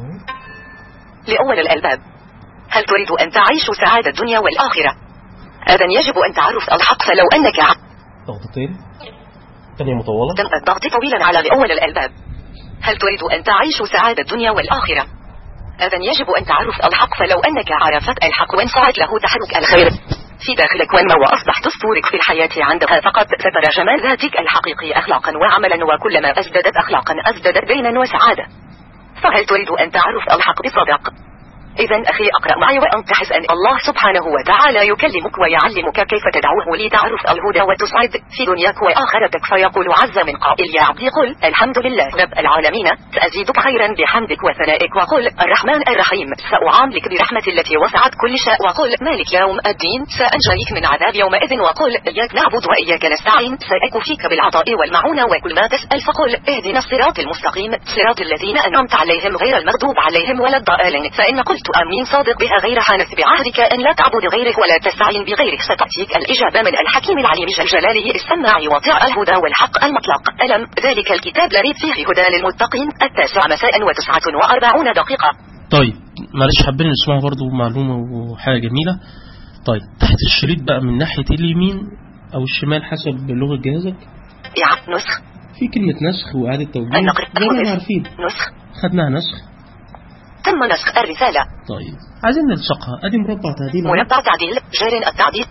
لأول الألباب هل تريد أن تعيش سعادة الدنيا والآخرة؟ إذا يجب أن تعرف الحق فلو أنك ع- ضغطتين تانية مطولة تم الضغط طويلا على لأول الألباب هل تريد أن تعيش سعادة الدنيا والآخرة؟ إذا يجب أن تعرف الحق فلو أنك عرفت الحق وانصعت له تحرك الخير في داخلك وانمى وأصبح دستورك في الحياة عندها فقط سترى جمال ذاتك الحقيقي أخلاقا وعملا وكلما أزددت أخلاقا أزددت دينا وسعادة فهل تريد أن تعرف الحق بصدق؟ إذا أخي أقرأ معي وأن تحس أن الله سبحانه وتعالى يكلمك ويعلمك كيف تدعوه لتعرف الهدى وتسعد في دنياك وآخرتك فيقول عز من قائل يا عبدي قل الحمد لله رب العالمين سأزيدك خيرا بحمدك وثنائك وقل الرحمن الرحيم سأعاملك برحمة التي وسعت كل شيء وقل مالك يوم الدين سأنجيك من عذاب يومئذ وقل إياك نعبد وإياك نستعين سأكفيك بالعطاء والمعونة وكل ما تسأل فقل اهدنا الصراط المستقيم صراط الذين أنعمت عليهم غير المغضوب عليهم ولا الضالين فإن قلت أمين صادق بها غير حانث بعهدك أن لا تعبد غيره ولا تستعين بغيره ستأتيك الإجابة من الحكيم العليم جل جلاله السماع وطيع الهدى والحق المطلق ألم ذلك الكتاب لا ريب فيه هدى للمتقين التاسع مساء وتسعة وأربعون دقيقة طيب معلش حابين نسمعها برضو معلومة وحاجة جميلة طيب تحت الشريط بقى من ناحية اليمين أو الشمال حسب لغة جهازك إعادة نسخ في كلمة نسخ وإعادة توجيه النقر زي ما احنا الحدث. عارفين نسخ خدناها نسخ تم نسخ الرسالة طيب عايزين نلصقها ادي مربع تعديل أهو. مربع تعديل جار التعديل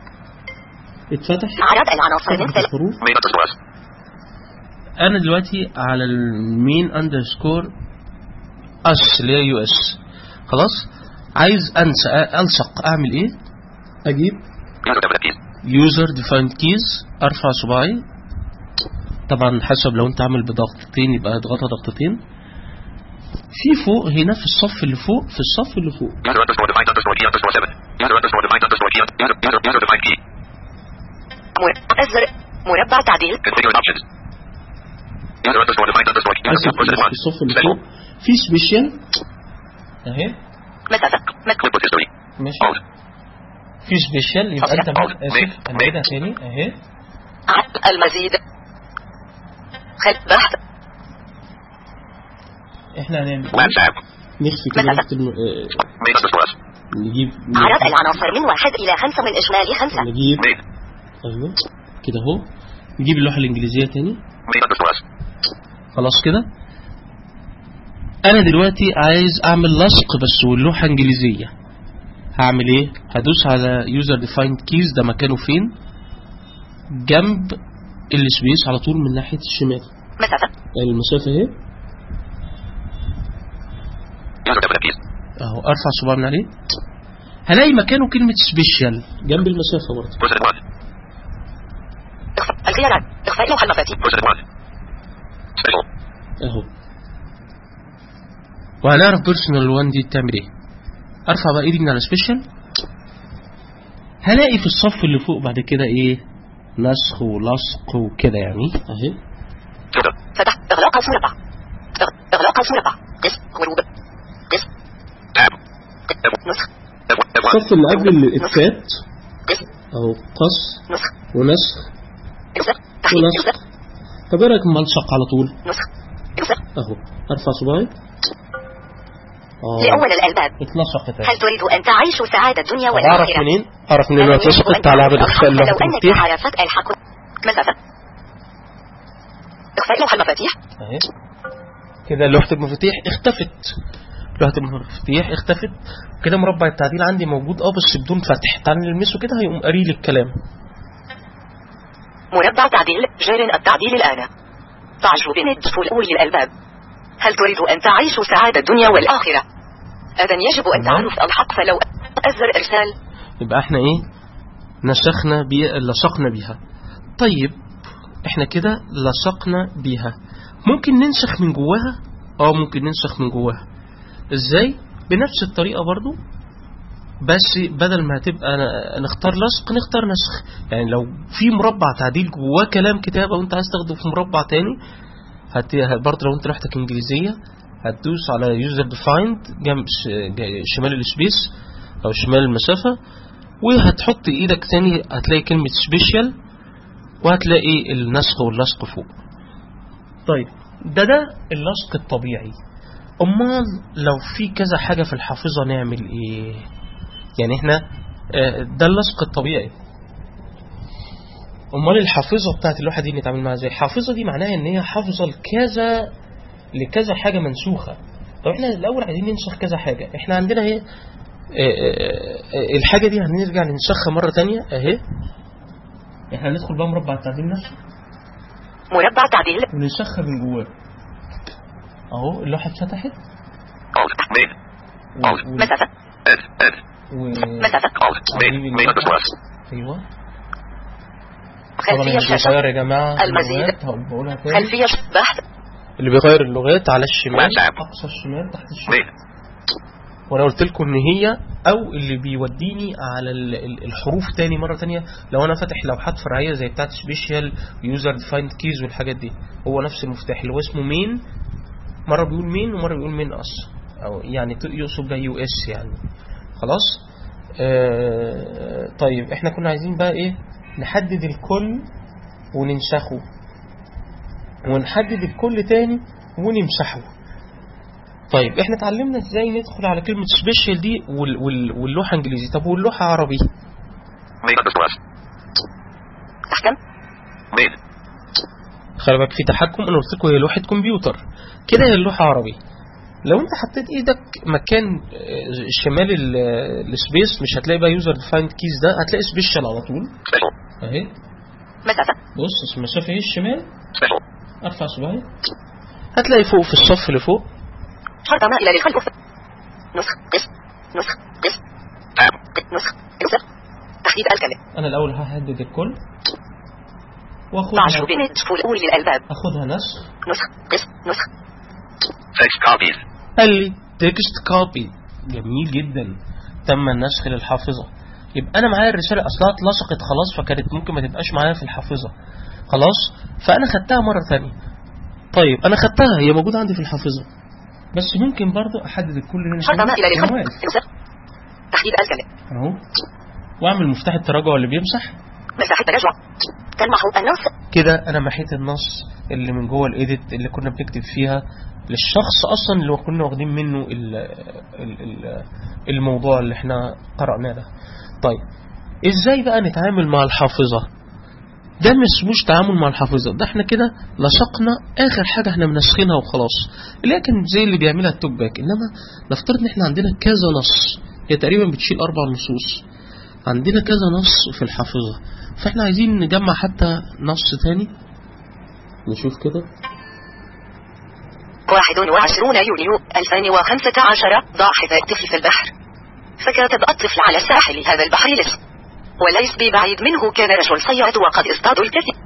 اتفتح عدد العناصر من فتحت ثلاث الحروف Main underscore. انا دلوقتي على المين اندرسكور اس اللي هي يو اس خلاص عايز انسى الصق اعمل ايه اجيب User definite keys. يوزر ديفايند كيز ارفع صباعي طبعا حسب لو انت عامل بضغطتين يبقى اضغطها ضغطتين في فوق هنا في الصف اللي فوق في الصف اللي فوق User underscore defined underscore key underscore seven. User underscore defined underscore key. User, user, user defined key. مر- أزرق مربع تعديل Configuring options. User underscore defined underscore key. اسف User في الصف اللي Special. فوق في سبيشال اهي مسافة مكتوب Clipboard history. ماشي Alt. في سبيشال يبقى انت Alt. بقى- اسف هنعيدها تاني اهي عد المزيد خل بحث احنا هنعمل WhatsApp. نخفي كده مثلا. نكتب آه، Main underscore S. نجيب عدد العناصر من واحد إلى خمسة من إجمالي خمسة نجيب Main. ايوه كده اهو نجيب اللوحة الإنجليزية تاني Main underscore S. خلاص كده أنا دلوقتي عايز أعمل لصق بس واللوحة إنجليزية هعمل إيه؟ هدوس على user defined keys ده مكانه فين؟ جنب السبيس على طول من ناحية الشمال مسافة يعني المسافة اهي User definite keys. اهو ارفع صباعي من عليه هلاقي مكانه كلمة سبيشال جنب المسافة برضه Person one. إخفاء الخيارات إخفاء لوحة المفاتيح Person one. Special. اهو وهنعرف بيرسونال 1 دي بتعمل ايه ارفع بقى ايدي من على سبيشال هلاقي في الصف اللي فوق بعد كده ايه نسخ ولصق وكده يعني اهي Filter. فتح إغلاق قوس مربع إغ- إغلاق قوس مربع قسم غروب قسم Tab. نسخ F1. F1. الصف اللي قبل الإفات قسم اهو قص نسخ ونسخ إغلاق تحديد ونسخ إغلاق طب ايه رايك أما الصق على طول نسخ إغلاق اهو ارفع صباعي آه. لأول الألباب اتلصقت هل تريد أن تعيش سعادة الدنيا طب اعرف والآخرة؟ منين اعرف منين أم انها يجب أن اتلصقت على تعرف عمل اخفاء الحق لوحة لو أنك المفاتيح عرفت الحق مسافة إخفاء لوحة المفاتيح اهي كده لوحة المفاتيح اختفت لوحة المفاتيح اختفت كده مربع التعديل عندي موجود اه بس بدون فتح تعال نلمسه كده هيقوم قاري لي الكلام مربع تعديل جار التعديل الآن تعجب ندفل أولي الألباب هل تريد أن تعيش سعادة الدنيا والآخرة؟ إذا يجب أن تمام. تعرف الحق فلو أزر إرسال يبقى احنا ايه نسخنا بي... لصقنا بيها طيب احنا كده لصقنا بيها ممكن ننسخ من جواها اه ممكن ننسخ من جواها ازاي بنفس الطريقة برضو بس بدل ما تبقى ن- نختار لصق نختار نسخ يعني لو في مربع تعديل جواه كلام كتابة وانت عايز تاخده في مربع تاني هت... برضه لو انت لوحتك انجليزية هتدوس على يوزر ديفايند جنب ش... ج- شمال السبيس او شمال المسافة وهتحط ايدك تاني هتلاقي كلمة سبيشال وهتلاقي النسخ واللصق فوق طيب ده ده اللصق الطبيعي امال لو في كذا حاجة في الحافظة نعمل ايه يعني احنا آه، ده اللصق الطبيعي امال الحافظة بتاعت اللوحة دي نتعامل معاها ازاي الحافظة دي معناها ان هي حافظة لكذا لكذا حاجة منسوخة طب احنا الاول عايزين ننسخ كذا حاجة احنا عندنا اهي آه، آه، آه، الحاجة دي هنرجع ننسخها مرة تانية اهي احنا هندخل بقى مربع التعديل نفسه مربع تعديل وننسخها من جواه اهو اللوحة اتفتحت Alt. Main. و... و... مسافة End. End. و... مسافة Alt. Main. Main underscore. ايوه طبعا خلفية اللي الشاشة بيغير يا جماعة المزيد. اللغات هقول- بقولها تاني خلفية ش- بحث اللي بيغير اللغات على الشمال WhatsApp. اقصى الشمال تحت الشمال Main. وانا قلت لكم ان هي او اللي بيوديني على ال- ال- الحروف تاني مره تانية لو انا فاتح لوحات فرعيه زي بتاعت سبيشال يوزر ديفايند كيز والحاجات دي هو نفس المفتاح اللي هو اسمه مين مره بيقول مين ومره بيقول مين اس او يعني ت- يقصد ده يو اس يعني خلاص آه طيب احنا كنا عايزين بقى ايه نحدد الكل وننسخه ونحدد الكل تاني ونمسحه طيب احنا اتعلمنا ازاي ندخل على كلمة سبيشال دي وال وال واللوحة انجليزي طب واللوحة عربي Main underscore. أحكم Main. خلي بالك في تحكم انا قلت لكم هي لوحة كمبيوتر كده هي اللوحة عربي لو انت حطيت ايدك مكان آه، شمال ال- السبيس مش هتلاقي بقى يوزر ديفايند كيز ده هتلاقي سبيشال على طول Special. اهي مسافة بص المسافة ايه الشمال Special. ارفع صباعي هتلاقي فوق في الصف اللي فوق شرط مائلة للخلف نسخ قس نسخ قس Tab. نسخ نسخ تحديد الكلمة انا الاول هحدد الكل تعجب واخدها ندفل أولي الألباب اخدها نسخ نسخ قس نسخ Text copies. قال لي تكست كوبي جميل جدا تم النسخ للحافظة يبقى انا معايا الرسالة اصلها اتلصقت خلاص فكانت ممكن ما تبقاش معايا في الحافظة خلاص فانا خدتها مرة ثانية طيب انا خدتها هي موجودة عندي في الحافظة بس ممكن برضو احدد الكل هنا شرط هنا مائلة للخلف جواز. نسخ تحديد الكلمة اهو واعمل مفتاح التراجع اللي بيمسح مساحة تراجع تلمح النص كده انا محيت النص اللي من جوه الايديت اللي كنا بنكتب فيها للشخص اصلا اللي كنا واخدين منه ال ال ال الموضوع اللي احنا قرأناه ده طيب ازاي بقى نتعامل مع الحافظة ده ما اسموش تعامل مع الحافظة ده احنا كده لصقنا اخر حاجة احنا منسخينها وخلاص اللي هي كانت زي اللي بيعملها التوك باك انما نفترض ان احنا عندنا كذا نص هي تقريبا بتشيل اربع نصوص عندنا كذا نص في الحافظة فاحنا عايزين نجمع حتى نص تاني نشوف كده واحد وعشرون يونيو 2015 ضاع حذاء الطفل في البحر فكاتب الطفل على ساحل هذا البحر لص وليس ببعيد منه كان رجل صياد وقد اصطادوا الكثير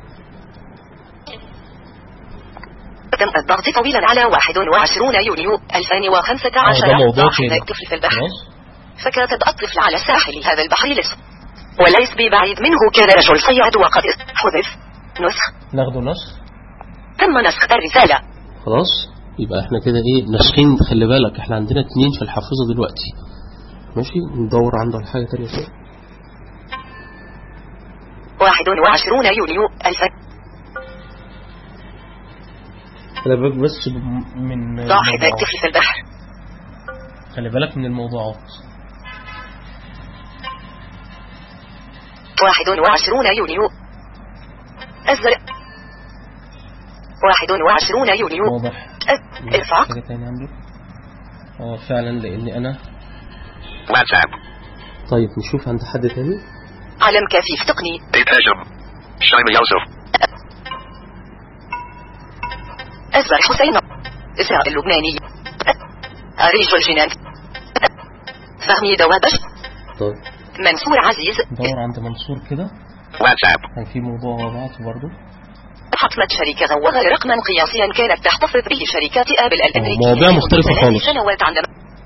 تم الضغط طويلا على 21 يونيو 2015 اه ده موضوع ضاع تاني حذاء الطفل في البحر خلاص فكاتب الطفل على ساحل هذا البحر لص وليس ببعيد منه كان رجل صياد وقد است- حذف نسخ ناخده نص تم نسخ الرسالة خلاص يبقى احنا كده ايه ناسخين خلي بالك احنا عندنا اتنين في الحافظة دلوقتي ماشي ندور عنده على حاجة تانية كده 21 يونيو 2000 خلي بالك بس ب- من ضاع حذاء الطفل في البحر خلي بالك من الموضوعات 21 يونيو الزر 21 يونيو واضح أ- إلصاق حاجة تاني عنده اه فعلا لان انا WhatsApp. طيب نشوف عند حد تاني علم كفيف تقني 8 Hashim. Shaima Yusuf. أزبر حسين إسراء اللبناني أريج الجنان فهمي دوابش طيب منصور عزيز دور عند منصور كده WhatsApp. كان في موضوع وضعته برضه حطمت شركة زوغ رقما قياسيا كانت تحتفظ به شركات آبل الأمريكية مواضيع مختلفة منذ ثلاث خالص. سنوات عندما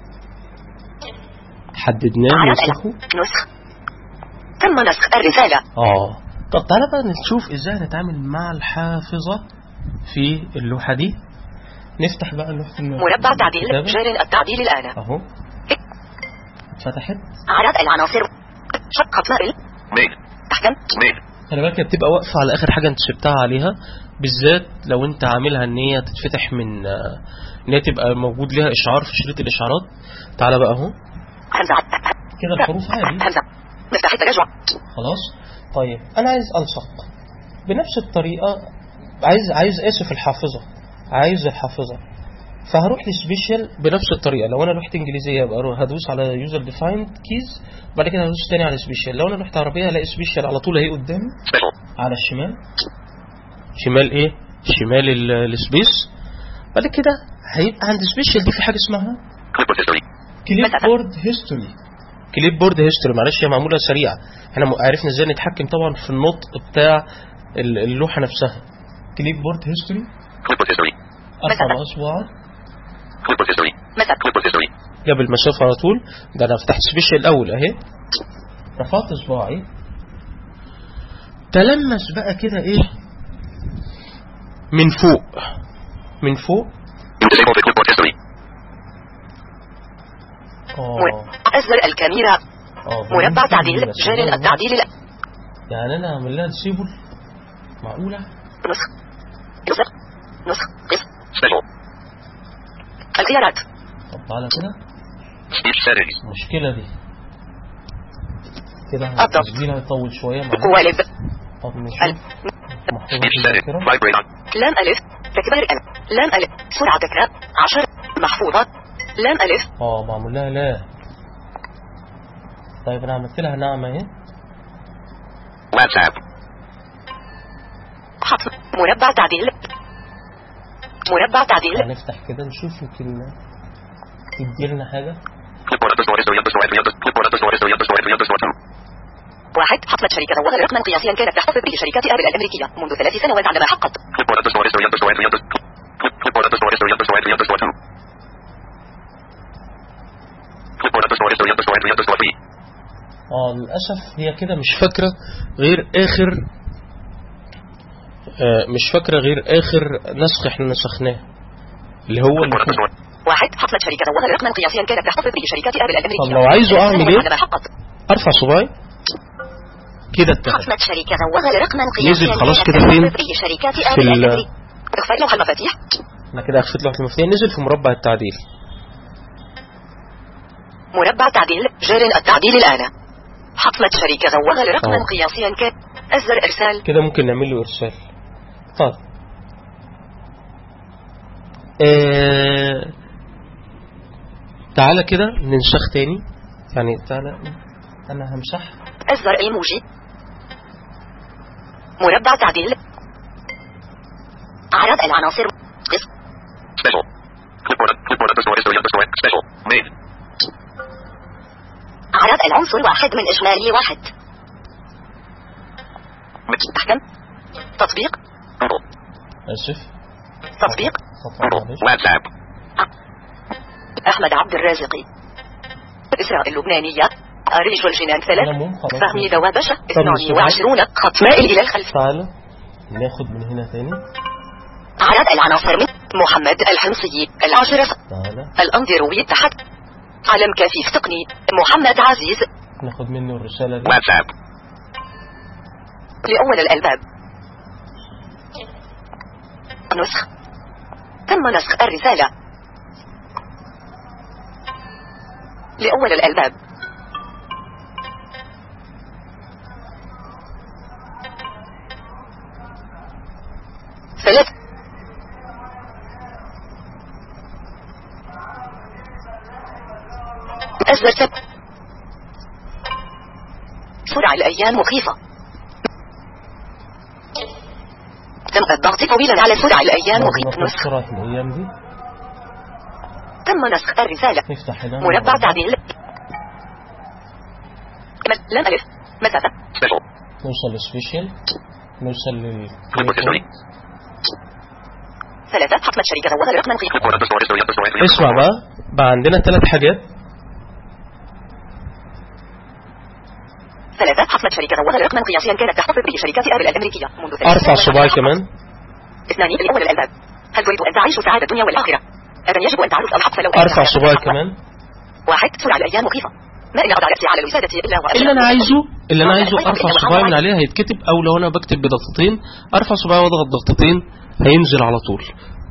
حددناه على نسخه نسخ تم نسخ الرسالة اه طب تعالى بقى نشوف ازاي نتعامل مع الحافظة في اللوحة دي نفتح بقى لوحة الم- مربع تعديل الكتابة. جار التعديل الآن اهو اتفتحت عدد العناصر شقة مائل Main. تحكم Main. خلي بالك هي بتبقى واقفة على آخر حاجة أنت سبتها عليها بالذات لو أنت عاملها إن هي تتفتح من آه، إن هي تبقى موجود ليها إشعار في شريط الإشعارات تعالى بقى أهو همزة كده الحروف عادي همزة مفتاح التراجع خلاص طيب أنا عايز ألصق بنفس الطريقة عايز عايز آسف الحافظة عايز الحافظة فهروح لسبيشال بنفس الطريقة لو أنا رحت إنجليزية يبقى أروح هدوس على يوزر ديفايند كيز بعد كده هدوس تاني على سبيشال لو أنا رحت عربية هلاقي سبيشال على طول اهي قدامي Special. على الشمال شمال ايه شمال ال- السبيس بعد كده هيبقى عند سبيشال دي في حاجه اسمها Clipboard history. كليب مثلا. بورد هيستوري كليب بورد هيستوري معلش هي معموله سريعه احنا م- عرفنا ازاي نتحكم طبعا في النطق بتاع ال- اللوحه نفسها كليب بورد هيستوري Clipboard history. ارفع مثلا. باصبعي Clipboard history. مثلا Clipboard history. جاب المسافه على طول ده انا فتحت سبيشال الاول اهي رفعت صباعي تلمس بقى كده ايه من فوق من فوق Disable the clipboard history. اه أزر الكاميرا اه مربع بنمسك تعديل كده. جار التعديل الآن يعني انا اعمل لها ديسيبل معقوله نسخ نسخ نسخ قسم Special. الخيارات طب تعالى كده Speech settings. المشكله دي كده الضبط. التسجيل هيطول شويه معلش قوالب طب ال- نشوف محفوظه Speech في setting. الذاكره Vibrate on. لام ألف تكبير ال لام ألف سرعة تكرار عشر محفوظة لام ألف اه معمول لها لا طيب انا عملت لها نعمه اهي WhatsApp. حفظ مربع تعديل مربع تعديل هنفتح كده نشوف يمكن تديلنا حاجه Clipboard underscore history underscore entry underscore clipboard underscore history underscore entry underscore two. واحد حصلت شركة زوغ رقما قياسيا كانت تحتفظ به شركات آبل الأمريكية منذ ثلاث سنوات عندما حققت Clipboard underscore history underscore entry underscore clip- clipboard underscore history underscore entry underscore two. Clipboard underscore history underscore entry underscore three. اه للاسف هي كده مش فاكره غير اخر آه مش فاكره غير اخر نسخ احنا نسخناه اللي هو اللي Clipboard فوق. underscore واحد حصلت شركة زوغ رقما قياسيا كانت تحتفظ به شركات آبل الأمريكية طب لو عايزه ثلاث أعمل سنوات إيه؟ عندما حققت ارفع صباعي كده اتفق حصلت شركة زوغ رقما قياسيا نزل خلاص كانت كده تحتفظ فين؟ به شركات في آبل ال- الأمريكية اخفاء لوحة المفاتيح انا كده اخفيت لوحه المفتاح نزل في مربع التعديل مربع تعديل جار التعديل الآن حصلت شركة زوغ رقما أوه. قياسيا كانت أزر إرسال كده ممكن نعمل له ارسال طيب آه... تعالى كده ننسخ تاني يعني تعالى انا همسح أزر إيموجي مربع تعديل عدد العناصر قسم special. Clipboard clipboard underscore history underscore special. Main. عدد العنصر واحد من إجمالي واحد Mix. تحكم تطبيق Google. اسف تطبيق خطأ Google. معلش. WhatsApp. أحمد عبد الرازقي إسراء اللبنانية أريج الجنان أنا ثلاث مو خلاص فهمي دوابشة طب 22 خط مائل إلى الخلف تعالى ناخد من هنا تاني عدد العناصر من محمد الحمصي العشرة تعالى الأنظروي تحت علم كفيف تقني محمد عزيز ناخد منه الرسالة دي WhatsApp. لأول الألباب نسخ تم نسخ الرسالة لأول الألباب ثلاث أزر سب سرعة الأيام مخيفة تم الضغط طويلا على سرعة الأيام مخيفة نسخ سرعة الأيام دي تم نسخ الرسالة نفتح هنا مربع تعديل م- لم ألف مسافة Special. نوصل لسبيشال نوصل لل Clipboard history. ثلاثة حكمة شركة وظهر رقما قيمة Clipboard underscore history underscore entry. اسمع بقى بقى عندنا ثلاث حاجات ثلاثة حكمة شركة وظهر رقما قياسيا كانت تحتفظ به شركات أبل الأمريكية منذ ثلاث ارفع سنوات. صباعي كمان اثنان لأول الألباب هل تريد أن تعيش سعادة الدنيا والآخرة؟ أبا يجب أن تعرف الحق فلو أن ارفع تعرف صباعي الحق. كمان واحد سرعة الأيام مخيفة ما إن أضع رأسي على الوسادة إلا وأشرب اللي انا عايزه اللي انا عايزه طيب، ارفع إنما صباعي من حرام. عليها هيتكتب او لو انا بكتب بضغطتين ارفع صباعي واضغط ضغطتين هينزل على طول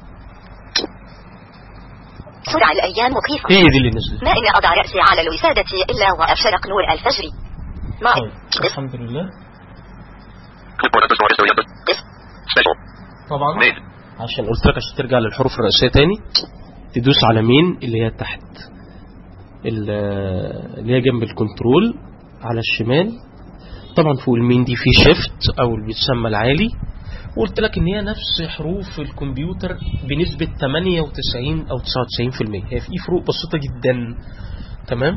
سرعة الأيام مخيفة هي دي اللي نزلت ما إن أضع رأسي على الوسادة إلا وأشرق نور الفجر ما طيب الحمد لله Clipboard underscore history underscore. Special. طبعا Main. عشان قلت لك عشان ترجع للحروف الرئيسيه تاني تدوس على مين اللي هي تحت ال- اللي هي جنب الكنترول على الشمال طبعا فوق المين دي في شيفت او اللي بيتسمى العالي وقلت لك ان هي نفس حروف الكمبيوتر بنسبة 98 او 99% هي في فروق بسيطة جدا تمام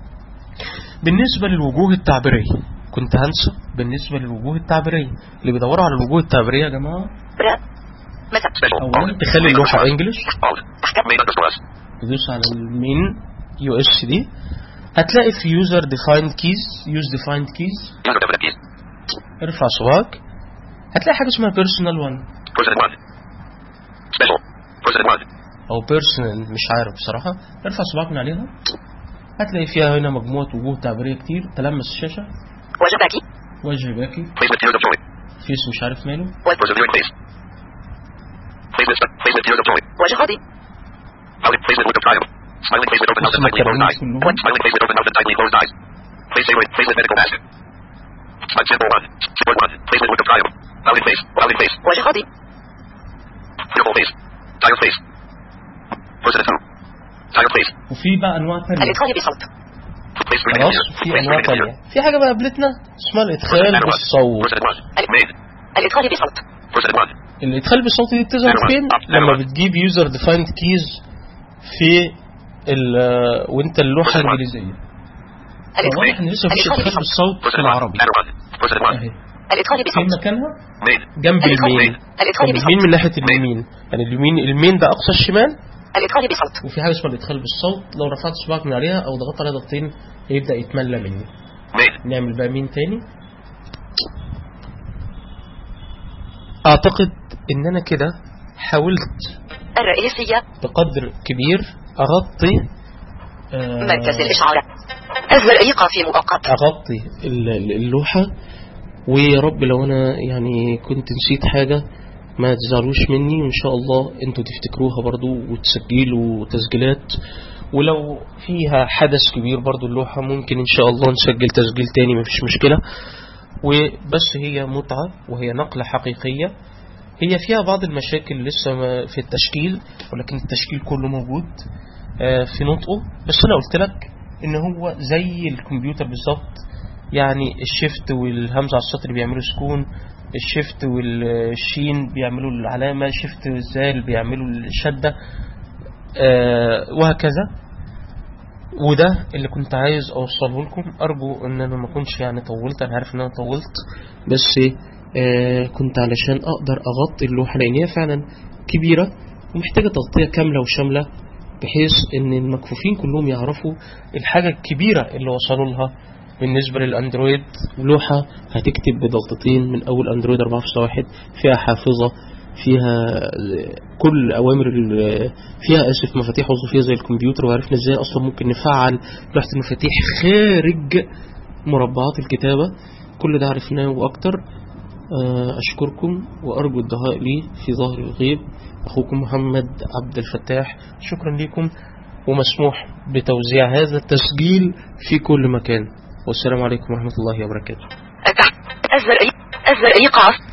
بالنسبة للوجوه التعبيرية كنت هنسى بالنسبة للوجوه التعبيرية اللي بيدوروا على الوجوه التعبيرية يا جماعة برا مساء Special. اولا تخلي اللوحة انجلش Alt. Main underscore S. تدوس على المين يو اس دي هتلاقي في يوزر ديفايند كيز يوز ديفايند كيز User definite keys. ارفع صباعك هتلاقي حاجة اسمها بيرسونال 1 President 1. Special. President 1. او بيرسونال مش عارف بصراحة ارفع صباعك من عليها هتلاقي فيها هنا مجموعة وجوه تعبيرية كتير تلمس الشاشة وجباكي وجه باكي Placement tears of joy. فيس مش عارف ماله Persevering face. Placement, placement tears of joy. وجه غاضب Smiling placement look of triumph. Smiling placement open mouth and tightly closed eyes. كلهم Smiling placement open mouth and tightly closed eyes. Face saver, placement medical mask. Smile symbol 1. Symbol 1. Placement look of triumph. Pouting face. Pouting face. وجه غاضب Beautiful face. Tired face. President 2. Tired face. وفي بقى انواع تانية الإدخال بصوت Place screen خلاص here. في Place انواع screen here. تانية في حاجة بقى قابلتنا اسمها الادخال President 1. بالصوت President 1. Main. الإدخال بصوت President 1. الادخال بالصوت دي بتظهر Never mind. فين Never لما mind. بتجيب يوزر ديفايند كيز في ال وانت اللوحة President 1. الانجليزية الإدخال واضح ان لسه مفيش الإدخال ادخال بصوت بالصوت في President 1. العربي Banner 1. President 1. اهي الإدخال فين بصوت مكانها Main. جنب الإدخال المين الإدخال طب بصوت المين من ناحية اليمين يعني اليمين المين ده اقصى الشمال الإدخال بصوت وفي حاجة اسمها الادخال بالصوت لو رفعت صباعك من عليها او ضغطت عليها ضغطين هيبدأ يتملى مني Main. نعمل بقى مين تاني اعتقد ان انا كده حاولت الرئيسية بقدر كبير اغطي آه، مركز الإشعارات أزر إيقاف مؤقت اغطي ال- ال- اللوحة ويا رب لو انا يعني كنت نسيت حاجة ما تزعلوش مني وان شاء الله انتوا تفتكروها برضو وتسجلوا تسجيلات ولو فيها حدث كبير برضو اللوحة ممكن ان شاء الله نسجل تسجيل تاني مفيش مشكلة وبس هي متعة وهي نقلة حقيقية هي فيها بعض المشاكل لسه ما- في التشكيل ولكن التشكيل كله موجود آه، في نطقه بس انا قلت لك ان هو زي الكمبيوتر بالظبط يعني الشيفت والهمزة على السطر بيعملوا سكون الشيفت والشين بيعملوا العلامة شيفت والزال بيعملوا الشدة آه، وهكذا وده اللي كنت عايز اوصله لكم ارجو ان انا ما اكونش يعني طولت انا عارف ان انا طولت بس آه كنت علشان اقدر اغطي اللوحة لان هي فعلا كبيرة ومحتاجة تغطية كاملة وشاملة بحيث ان المكفوفين كلهم يعرفوا الحاجة الكبيرة اللي وصلوا لها بالنسبة للأندرويد لوحة هتكتب بضغطتين من أول أندرويد 4.1 فيها حافظة فيها كل أوامر ال- فيها آسف مفاتيح وظيفية زي الكمبيوتر وعرفنا إزاي أصلا ممكن نفعل لوحة المفاتيح خارج مربعات الكتابة كل ده عرفناه وأكتر آه، أشكركم وأرجو الدعاء لي في ظهر الغيب أخوكم محمد عبد الفتاح شكرا لكم ومسموح بتوزيع هذا التسجيل في كل مكان والسلام عليكم ورحمة الله وبركاته التح... الزر الزر إيقاف